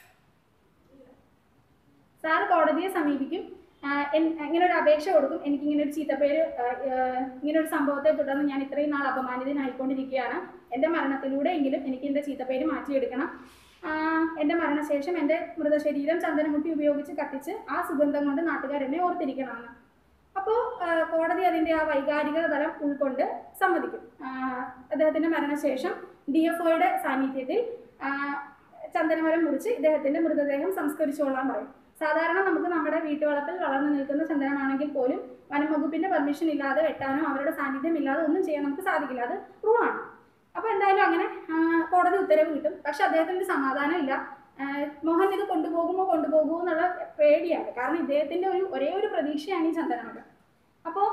സാറ് കോടതിയെ സമീപിക്കും ആ, എൻ- ഇങ്ങനെ ഒരു അപേക്ഷ കൊടുക്കും എനിക്ക് ഇങ്ങനെ ഒരു ചീത്തപ്പേര് ആ, ആ, ഇങ്ങനെ ഒരു സംഭവത്തെ തുടർന്ന് ഞാൻ ഇത്രയും നാൾ അപമാനിതനായിക്കൊണ്ടിരിക്കുകയാണ് എൻ്റെ മരണത്തിലൂടെ എങ്കിലും എനിക്ക് എൻ്റെ ചീത്തപ്പേര് മാറ്റിയെടുക്കണം ആ, എൻ്റെ മരണശേഷം എൻ്റെ മൃതശരീരം ചന്ദനമുട്ടി ഉപയോഗിച്ച് കത്തിച്ച് ആ സുഗന്ധം കൊണ്ട് നാട്ടുകാരെന്നെ ഓർത്തിരിക്കണമെന്ന് അപ്പോൾ കോടതി അതിൻ്റെ ആ വൈകാരിക തലം ഉൾക്കൊണ്ട് സമ്മതിക്കും ആ, അദ്ദേഹത്തിൻ്റെ മരണശേഷം ഡി എഫ് ഒയുടെ സാന്നിധ്യത്തിൽ ആ, ചന്ദനമരം മുറിച്ച് ഇദ്ദേഹത്തിൻ്റെ മൃതദേഹം സംസ്കരിച്ചോളാൻ പറയും സാധാരണ നമുക്ക് നമ്മുടെ വീട്ടുവളപ്പിൽ വളർന്നു നിൽക്കുന്ന ചന്ദനമാണെങ്കിൽ പോലും വനം വകുപ്പിന്റെ പെർമിഷൻ ഇല്ലാതെ വെട്ടാനോ അവരുടെ സാന്നിധ്യം ഇല്ലാതെ ഒന്നും ചെയ്യാൻ നമുക്ക് സാധിക്കില്ല അത് റൂളാണ് അപ്പോൾ എന്തായാലും അങ്ങനെ ആ, കോടതി ഉത്തരവ് കിട്ടും പക്ഷെ അദ്ദേഹത്തിന് സമാധാനം ഇല്ല ആ, മോഹൻ ഇത് കൊണ്ടുപോകുമോ കൊണ്ടുപോകുമോ എന്നുള്ള പേടിയാണ് കാരണം ഇദ്ദേഹത്തിന്റെ ഒരു ഒരേ ഒരു പ്രതീക്ഷയാണ് ഈ ചന്ദനമരം അപ്പോൾ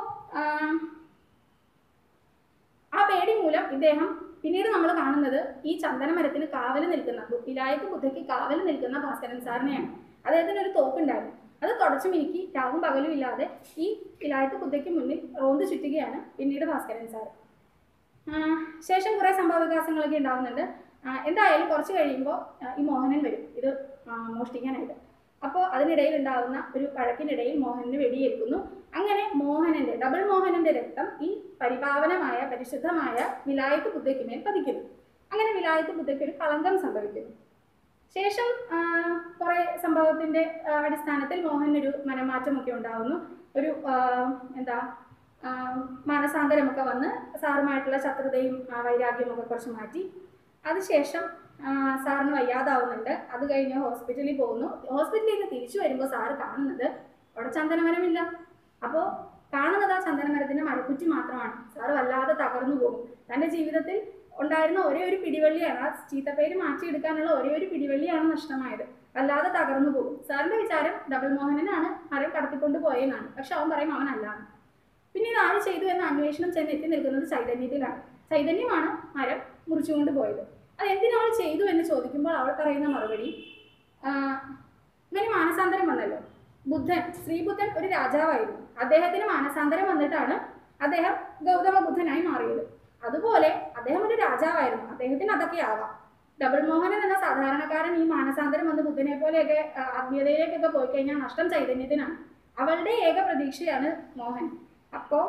ആ പേടി മൂലം ഇദ്ദേഹം പിന്നീട് നമ്മൾ കാണുന്നത് ഈ ചന്ദനമരത്തിന് കാവൽ നിൽക്കുന്ന ബു- വിലായത്ത് ബുദ്ധയ്ക്ക് കാവൽ നിൽക്കുന്ന ഭാസ്കരൻ സാറിനെയാണ് അദ്ദേഹത്തിന് ഒരു തോക്കുണ്ടായിരുന്നു അത് തുടച്ചു മിനുക്കി രാവും പകലും ഇല്ലാതെ ഈ വിലായത്ത് ബുദ്ധയ്ക്ക് മുന്നിൽ റോന്ത് ചുറ്റുകയാണ് പിന്നീട് ഭാസ്കരൻ സാർ ശേഷം കുറേ സംഭവ വികാസങ്ങളൊക്കെ ഉണ്ടാവുന്നുണ്ട് ആ, എന്തായാലും കുറച്ച് കഴിയുമ്പോൾ ഈ മോഹനൻ വരും ഇത് ആ, മോഷ്ടിക്കാനായിട്ട് അപ്പോൾ അതിനിടയിൽ ഉണ്ടാകുന്ന ഒരു വഴക്കിനിടയിൽ മോഹനന് വെടിയേൽക്കുന്നു അങ്ങനെ മോഹനന്റെ ഡബിൾ മോഹനന്റെ രക്തം ഈ പരിപാവനമായ പരിശുദ്ധമായ വിലായത്ത് ബുദ്ധയ്ക്ക് മേൽ പതിക്കുന്നു അങ്ങനെ വിലായത്ത് ബുദ്ധയ്ക്ക് ഒരു കളങ്കം സംഭവിക്കുന്നു ശേഷം ആ, കുറേ സംഭവത്തിന്റെ ആ, അടിസ്ഥാനത്തിൽ മോഹനൊരു മനമാറ്റമൊക്കെ ഉണ്ടാവുന്നു ഒരു ആ, എന്താ ആ, മാനസാന്തരമൊക്കെ വന്ന് സാറുമായിട്ടുള്ള ശത്രുതയും ആ, വൈരാഗ്യവും ഒക്കെ കുറച്ച് മാറ്റി അതിനുശേഷം ആ, സാറിന് വയ്യാതാവുന്നുണ്ട് അത് കഴിഞ്ഞ് ഹോസ്പിറ്റലിൽ പോകുന്നു ഹോസ്പിറ്റലിൽ നിന്ന് തിരിച്ചു വരുമ്പോൾ സാറ് കാണുന്നത് അവിടെ ചന്ദനമരമില്ല അപ്പോൾ കാണുന്നത് ആ ചന്ദനമരത്തിന്റെ മരക്കുറ്റി മാത്രമാണ് സാറ് വല്ലാതെ തകർന്നു പോകും തൻ്റെ ജീവിതത്തിൽ ഉണ്ടായിരുന്ന ഒരേ ഒരു പിടിവള്ളിയാണ് ആ ചീത്തപ്പേര് മാറ്റിയെടുക്കാനുള്ള ഒരേ ഒരു പിടിവള്ളിയാണ് നഷ്ടമായത് വല്ലാതെ തകർന്നു പോകും സാറിന്റെ വിചാരം ഡബിൾ മോഹനനാണ് മരം കടത്തിക്കൊണ്ട് പോയെന്നാണ് പക്ഷെ അവൻ പറയും അവനല്ലാണ് പിന്നീട് ആര് ചെയ്തു എന്ന അന്വേഷണം ചെന്ന് എത്തി നിൽക്കുന്നത് ചൈതന്യത്തിലാണ് ചൈതന്യമാണ് മരം മുറിച്ചുകൊണ്ട് പോയത് അത് എന്തിനവൾ ചെയ്തു എന്ന് ചോദിക്കുമ്പോൾ അവൾ പറയുന്ന മറുപടി ആ, ഇവന് മാനസാന്തരം വന്നല്ലോ ബുദ്ധൻ ശ്രീബുദ്ധൻ ഒരു രാജാവായിരുന്നു അദ്ദേഹത്തിന് മാനസാന്തരം വന്നിട്ടാണ് അദ്ദേഹം ഗൗതമ ബുദ്ധനായി മാറിയത് അതുപോലെ അദ്ദേഹം ഒരു രാജാവായിരുന്നു അദ്ദേഹത്തിന് അതൊക്കെ ആവാം ഡബിൾ മോഹനൻ എന്ന സാധാരണക്കാരൻ ഈ മാനസാന്തരം വന്ന് ബുദ്ധനെ പോലെയൊക്കെ ആ, ആത്മീയതയിലേക്കൊക്കെ പോയി കഴിഞ്ഞാൽ നഷ്ടം ചൈതന്യത്തിനാണ് അവളുടെ ഏക പ്രതീക്ഷയാണ് മോഹൻ അപ്പോൾ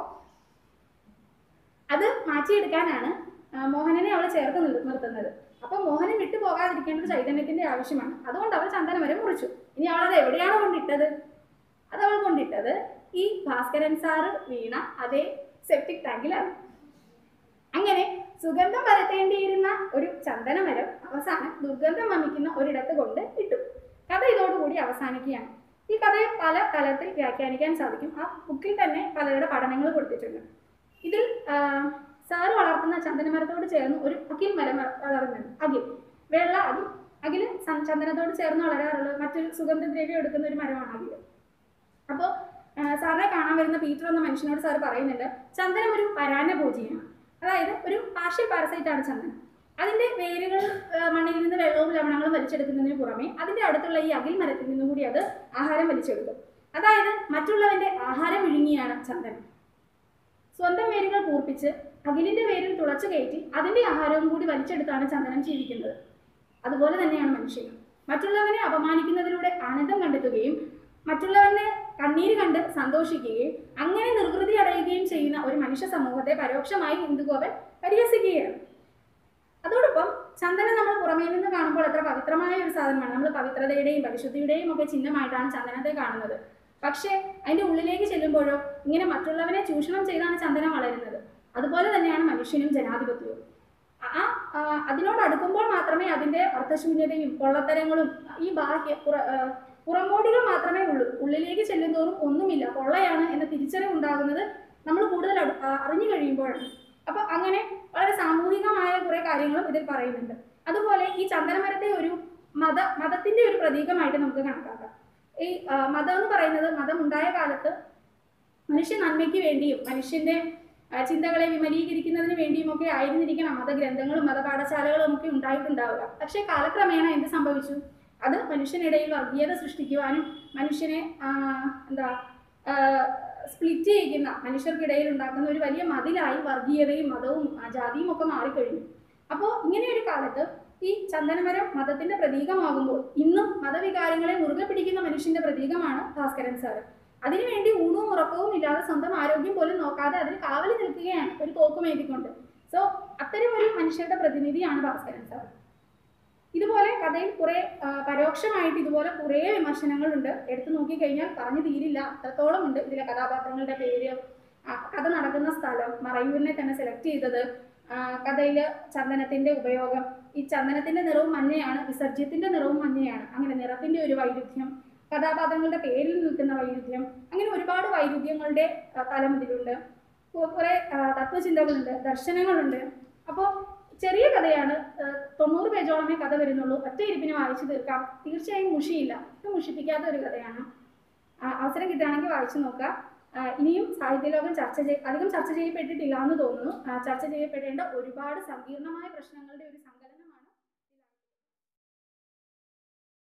അത് മാറ്റിയെടുക്കാനാണ് ആ, മോഹനനെ അവൾ ചേർത്ത് നിർ- നിർത്തുന്നത് അപ്പോൾ മോഹനെ വിട്ടു പോകാതിരിക്കേണ്ടത് ചൈതന്യത്തിന്റെ ആവശ്യമാണ് അതുകൊണ്ട് അവൾ ചന്ദനമരം മുറിച്ചു ഇനി അവൾ അത് എവിടെയാണ് കൊണ്ടിട്ടത് അത് അവൾ കൊണ്ടിട്ടത് ഈ ഭാസ്കരൻ സാറ് വീണ അതേ സെപ്റ്റിക് ടാങ്കിലാണ് അങ്ങനെ സുഗന്ധം പരത്തേണ്ടിയിരുന്ന ഒരു ചന്ദനമരം അവസാനം ദുർഗന്ധം വമിക്കുന്ന ഒരിടത്ത് കൊണ്ട് ഇട്ടു കഥ ഇതോടുകൂടി അവസാനിക്കുകയാണ് ഈ കഥയെ പല തലത്തിൽ വ്യാഖ്യാനിക്കാൻ സാധിക്കും ആ ബുക്കിൽ തന്നെ പലരുടെ പഠനങ്ങൾ കൊടുത്തിട്ടുണ്ട് ഇതിൽ ആ, സാറ് വളർത്തുന്ന ചന്ദനമരത്തോട് ചേർന്ന് ഒരു അഖിൽ മരം വ- വളർന്നുണ്ട് അഖിൽ വെള്ള അഖിൽ അഖിൽ സ- ചന്ദനത്തോട് ചേർന്ന് വളരാറുള്ള മറ്റൊരു സുഗന്ധദ്രവ്യം എടുക്കുന്ന ഒരു മരമാണ് അഖിൽ അപ്പോൾ സാറിനെ കാണാൻ വരുന്ന പീറ്റർ എന്ന മനുഷ്യനോട് സാർ പറയുന്നുണ്ട് ചന്ദനം ഒരു പരാന്നഭോജിയാണ് അതായത് ഒരു പാർഷ്യൽ പാരസൈറ്റ് ആണ് ചന്ദനം അതിന്റെ വേരുകൾ ആ, മണ്ണിൽ നിന്ന് വെള്ളവും ലവണങ്ങളും വലിച്ചെടുക്കുന്നതിന് പുറമെ അതിന്റെ അടുത്തുള്ള ഈ അകിൽ മരത്തിൽ നിന്നും കൂടി അത് ആഹാരം വലിച്ചെടുക്കും അതായത് മറ്റുള്ളവന്റെ ആഹാരം വിഴുങ്ങിയാണ് ചന്ദനം സ്വന്തം വേരുകൾ കൂർപ്പിച്ച് അകിലിന്റെ വേരിൽ തുളച്ചു കയറ്റി അതിന്റെ ആഹാരവും കൂടി വലിച്ചെടുത്താണ് ചന്ദനം ജീവിക്കുന്നത് അതുപോലെ തന്നെയാണ് മനുഷ്യനും മറ്റുള്ളവനെ അപമാനിക്കുന്നതിലൂടെ ആനന്ദം കണ്ടെത്തുകയും മറ്റുള്ളവനെ കണ്ണീര് കണ്ട് സന്തോഷിക്കുകയും അങ്ങനെ നിർവൃതി അടയുകയും ചെയ്യുന്ന ഒരു മനുഷ്യ സമൂഹത്തെ പരോക്ഷമായി ഹിന്ദുഗോപൻ പരിഹസിക്കുകയാണ് അതോടൊപ്പം ചന്ദനം നമ്മൾ പുറമേ നിന്ന് കാണുമ്പോൾ എത്ര പവിത്രമായ ഒരു സാധനമാണ് നമ്മൾ പവിത്രതയുടെയും പരിശുദ്ധിയുടെയും ഒക്കെ ചിഹ്നമായിട്ടാണ് ചന്ദനത്തെ കാണുന്നത് പക്ഷേ അതിന്റെ ഉള്ളിലേക്ക് ചെല്ലുമ്പോഴോ ഇങ്ങനെ മറ്റുള്ളവനെ ചൂഷണം ചെയ്താണ് ചന്ദനം വളരുന്നത് അതുപോലെ തന്നെയാണ് മനുഷ്യനും ജനാധിപത്യവും ആ ആ, അതിനോട് അടുക്കുമ്പോൾ മാത്രമേ അതിന്റെ അർത്ഥശൂന്യതയും പൊള്ളത്തരങ്ങളും ഈ ബാഹ്യ പുറ ആ, പുറമോടികൾ മാത്രമേ ഉള്ളൂ ഉള്ളിലേക്ക് ചെല്ലുന്തോറും ഒന്നുമില്ല പൊള്ളയാണ് എന്ന തിരിച്ചറിവ് ഉണ്ടാകുന്നത് നമ്മൾ കൂടുതൽ അടു- ആ, അറിഞ്ഞു കഴിയുമ്പോഴാണ് അപ്പോൾ അങ്ങനെ വളരെ സാമൂഹികമായ കുറേ കാര്യങ്ങളും ഇതിൽ പറയുന്നുണ്ട് അതുപോലെ ഈ ചന്ദനമരത്തെ ഒരു മത മതത്തിന്റെ ഒരു പ്രതീകമായിട്ട് നമുക്ക് കണക്കാക്കാം ഈ ആ, മതം എന്ന് പറയുന്നത് മതം ഉണ്ടായ കാലത്ത് മനുഷ്യ നന്മയ്ക്ക് വേണ്ടിയും മനുഷ്യന്റെ ആ, ചിന്തകളെ വിമലീകരിക്കുന്നതിന് വേണ്ടിയും ഒക്കെ ആയിരുന്നിരിക്കണം മതഗ്രന്ഥങ്ങളും മതപാഠശാലകളും ഒക്കെ ഉണ്ടായിട്ടുണ്ടാവുക പക്ഷേ കാലക്രമേണ എന്ത് സംഭവിച്ചു അത് മനുഷ്യനിടയിൽ വർഗീയത സൃഷ്ടിക്കുവാനും മനുഷ്യനെ ആ, എന്താ സ്പ്ലിറ്റ് ചെയ്യുന്ന മനുഷ്യർക്കിടയിൽ ഉണ്ടാക്കുന്ന ഒരു വലിയ മതിലായി വർഗീയതയും മതവും ആ, ജാതിയും ഒക്കെ മാറിക്കഴിഞ്ഞു അപ്പോൾ ഇങ്ങനെ ഒരു കാലത്ത് ഈ ചന്ദനമരം മതത്തിന്റെ പ്രതീകമാകുമ്പോൾ ഇന്നും മതവികാരങ്ങളെ മുറുകെ പിടിക്കുന്ന മനുഷ്യന്റെ പ്രതീകമാണ് ഭാസ്കരൻ സാറ് അതിനുവേണ്ടി ഊണും ഉറക്കവും ഇല്ലാതെ സ്വന്തം ആരോഗ്യം പോലും നോക്കാതെ അതിന് കാവൽ നിൽക്കുകയാണ് ഒരു തോക്കുമേന്തിക്കൊണ്ട് സോ അത്തരം ഒരു മനുഷ്യരുടെ പ്രതിനിധിയാണ് ഭാസ്കരൻ സാർ ഇതുപോലെ കഥയിൽ കുറെ ആ, പരോക്ഷമായിട്ട് ഇതുപോലെ കുറേ വിമർശനങ്ങളുണ്ട് എടുത്തു നോക്കിക്കഴിഞ്ഞാൽ പറഞ്ഞു തീരില്ല അത്രത്തോളം ഉണ്ട് ഇതിലെ കഥാപാത്രങ്ങളുടെ പേര് ആ, കഥ നടക്കുന്ന സ്ഥലം മറയൂരിനെ തന്നെ സെലക്ട് ചെയ്തത് ആ, കഥയില് ചന്ദനത്തിന്റെ ഉപയോഗം ഈ ചന്ദനത്തിന്റെ നിറവും മഞ്ഞയാണ് വിസർജ്യത്തിന്റെ നിറവും മഞ്ഞയാണ് അങ്ങനെ നിറത്തിന്റെ ഒരു വൈരുദ്ധ്യം കഥാപാത്രങ്ങളുടെ പേരിൽ നിൽക്കുന്ന വൈരുദ്ധ്യം അങ്ങനെ ഒരുപാട് വൈരുദ്ധ്യങ്ങളുടെ ആ, തലം ഇതിലുണ്ട് കു- കുറെ ആ, തത്വചിന്തകളുണ്ട് ദർശനങ്ങളുണ്ട് അപ്പോൾ ചെറിയ കഥയാണ് ആ, തൊണ്ണൂറ് പേജോളമേ കഥ വരുന്നുള്ളൂ ഒറ്റ ഇരിപ്പിന് വായിച്ചു തീർക്കാം തീർച്ചയായും മുഷിയില്ല ഒട്ടും മുഷിപ്പിക്കാത്ത ഒരു കഥയാണ് ആ, അവസരം കിട്ടുകയാണെങ്കിൽ വായിച്ചു നോക്കാം ആ, ഇനിയും സാഹിത്യലോകം ചർച്ച ചെയ്യ അധികം ചർച്ച ചെയ്യപ്പെട്ടിട്ടില്ല എന്ന് തോന്നുന്നു ആ, ചർച്ച ചെയ്യപ്പെടേണ്ട ഒരുപാട് സങ്കീർണമായ പ്രശ്നങ്ങളുടെ ഒരു സംഘ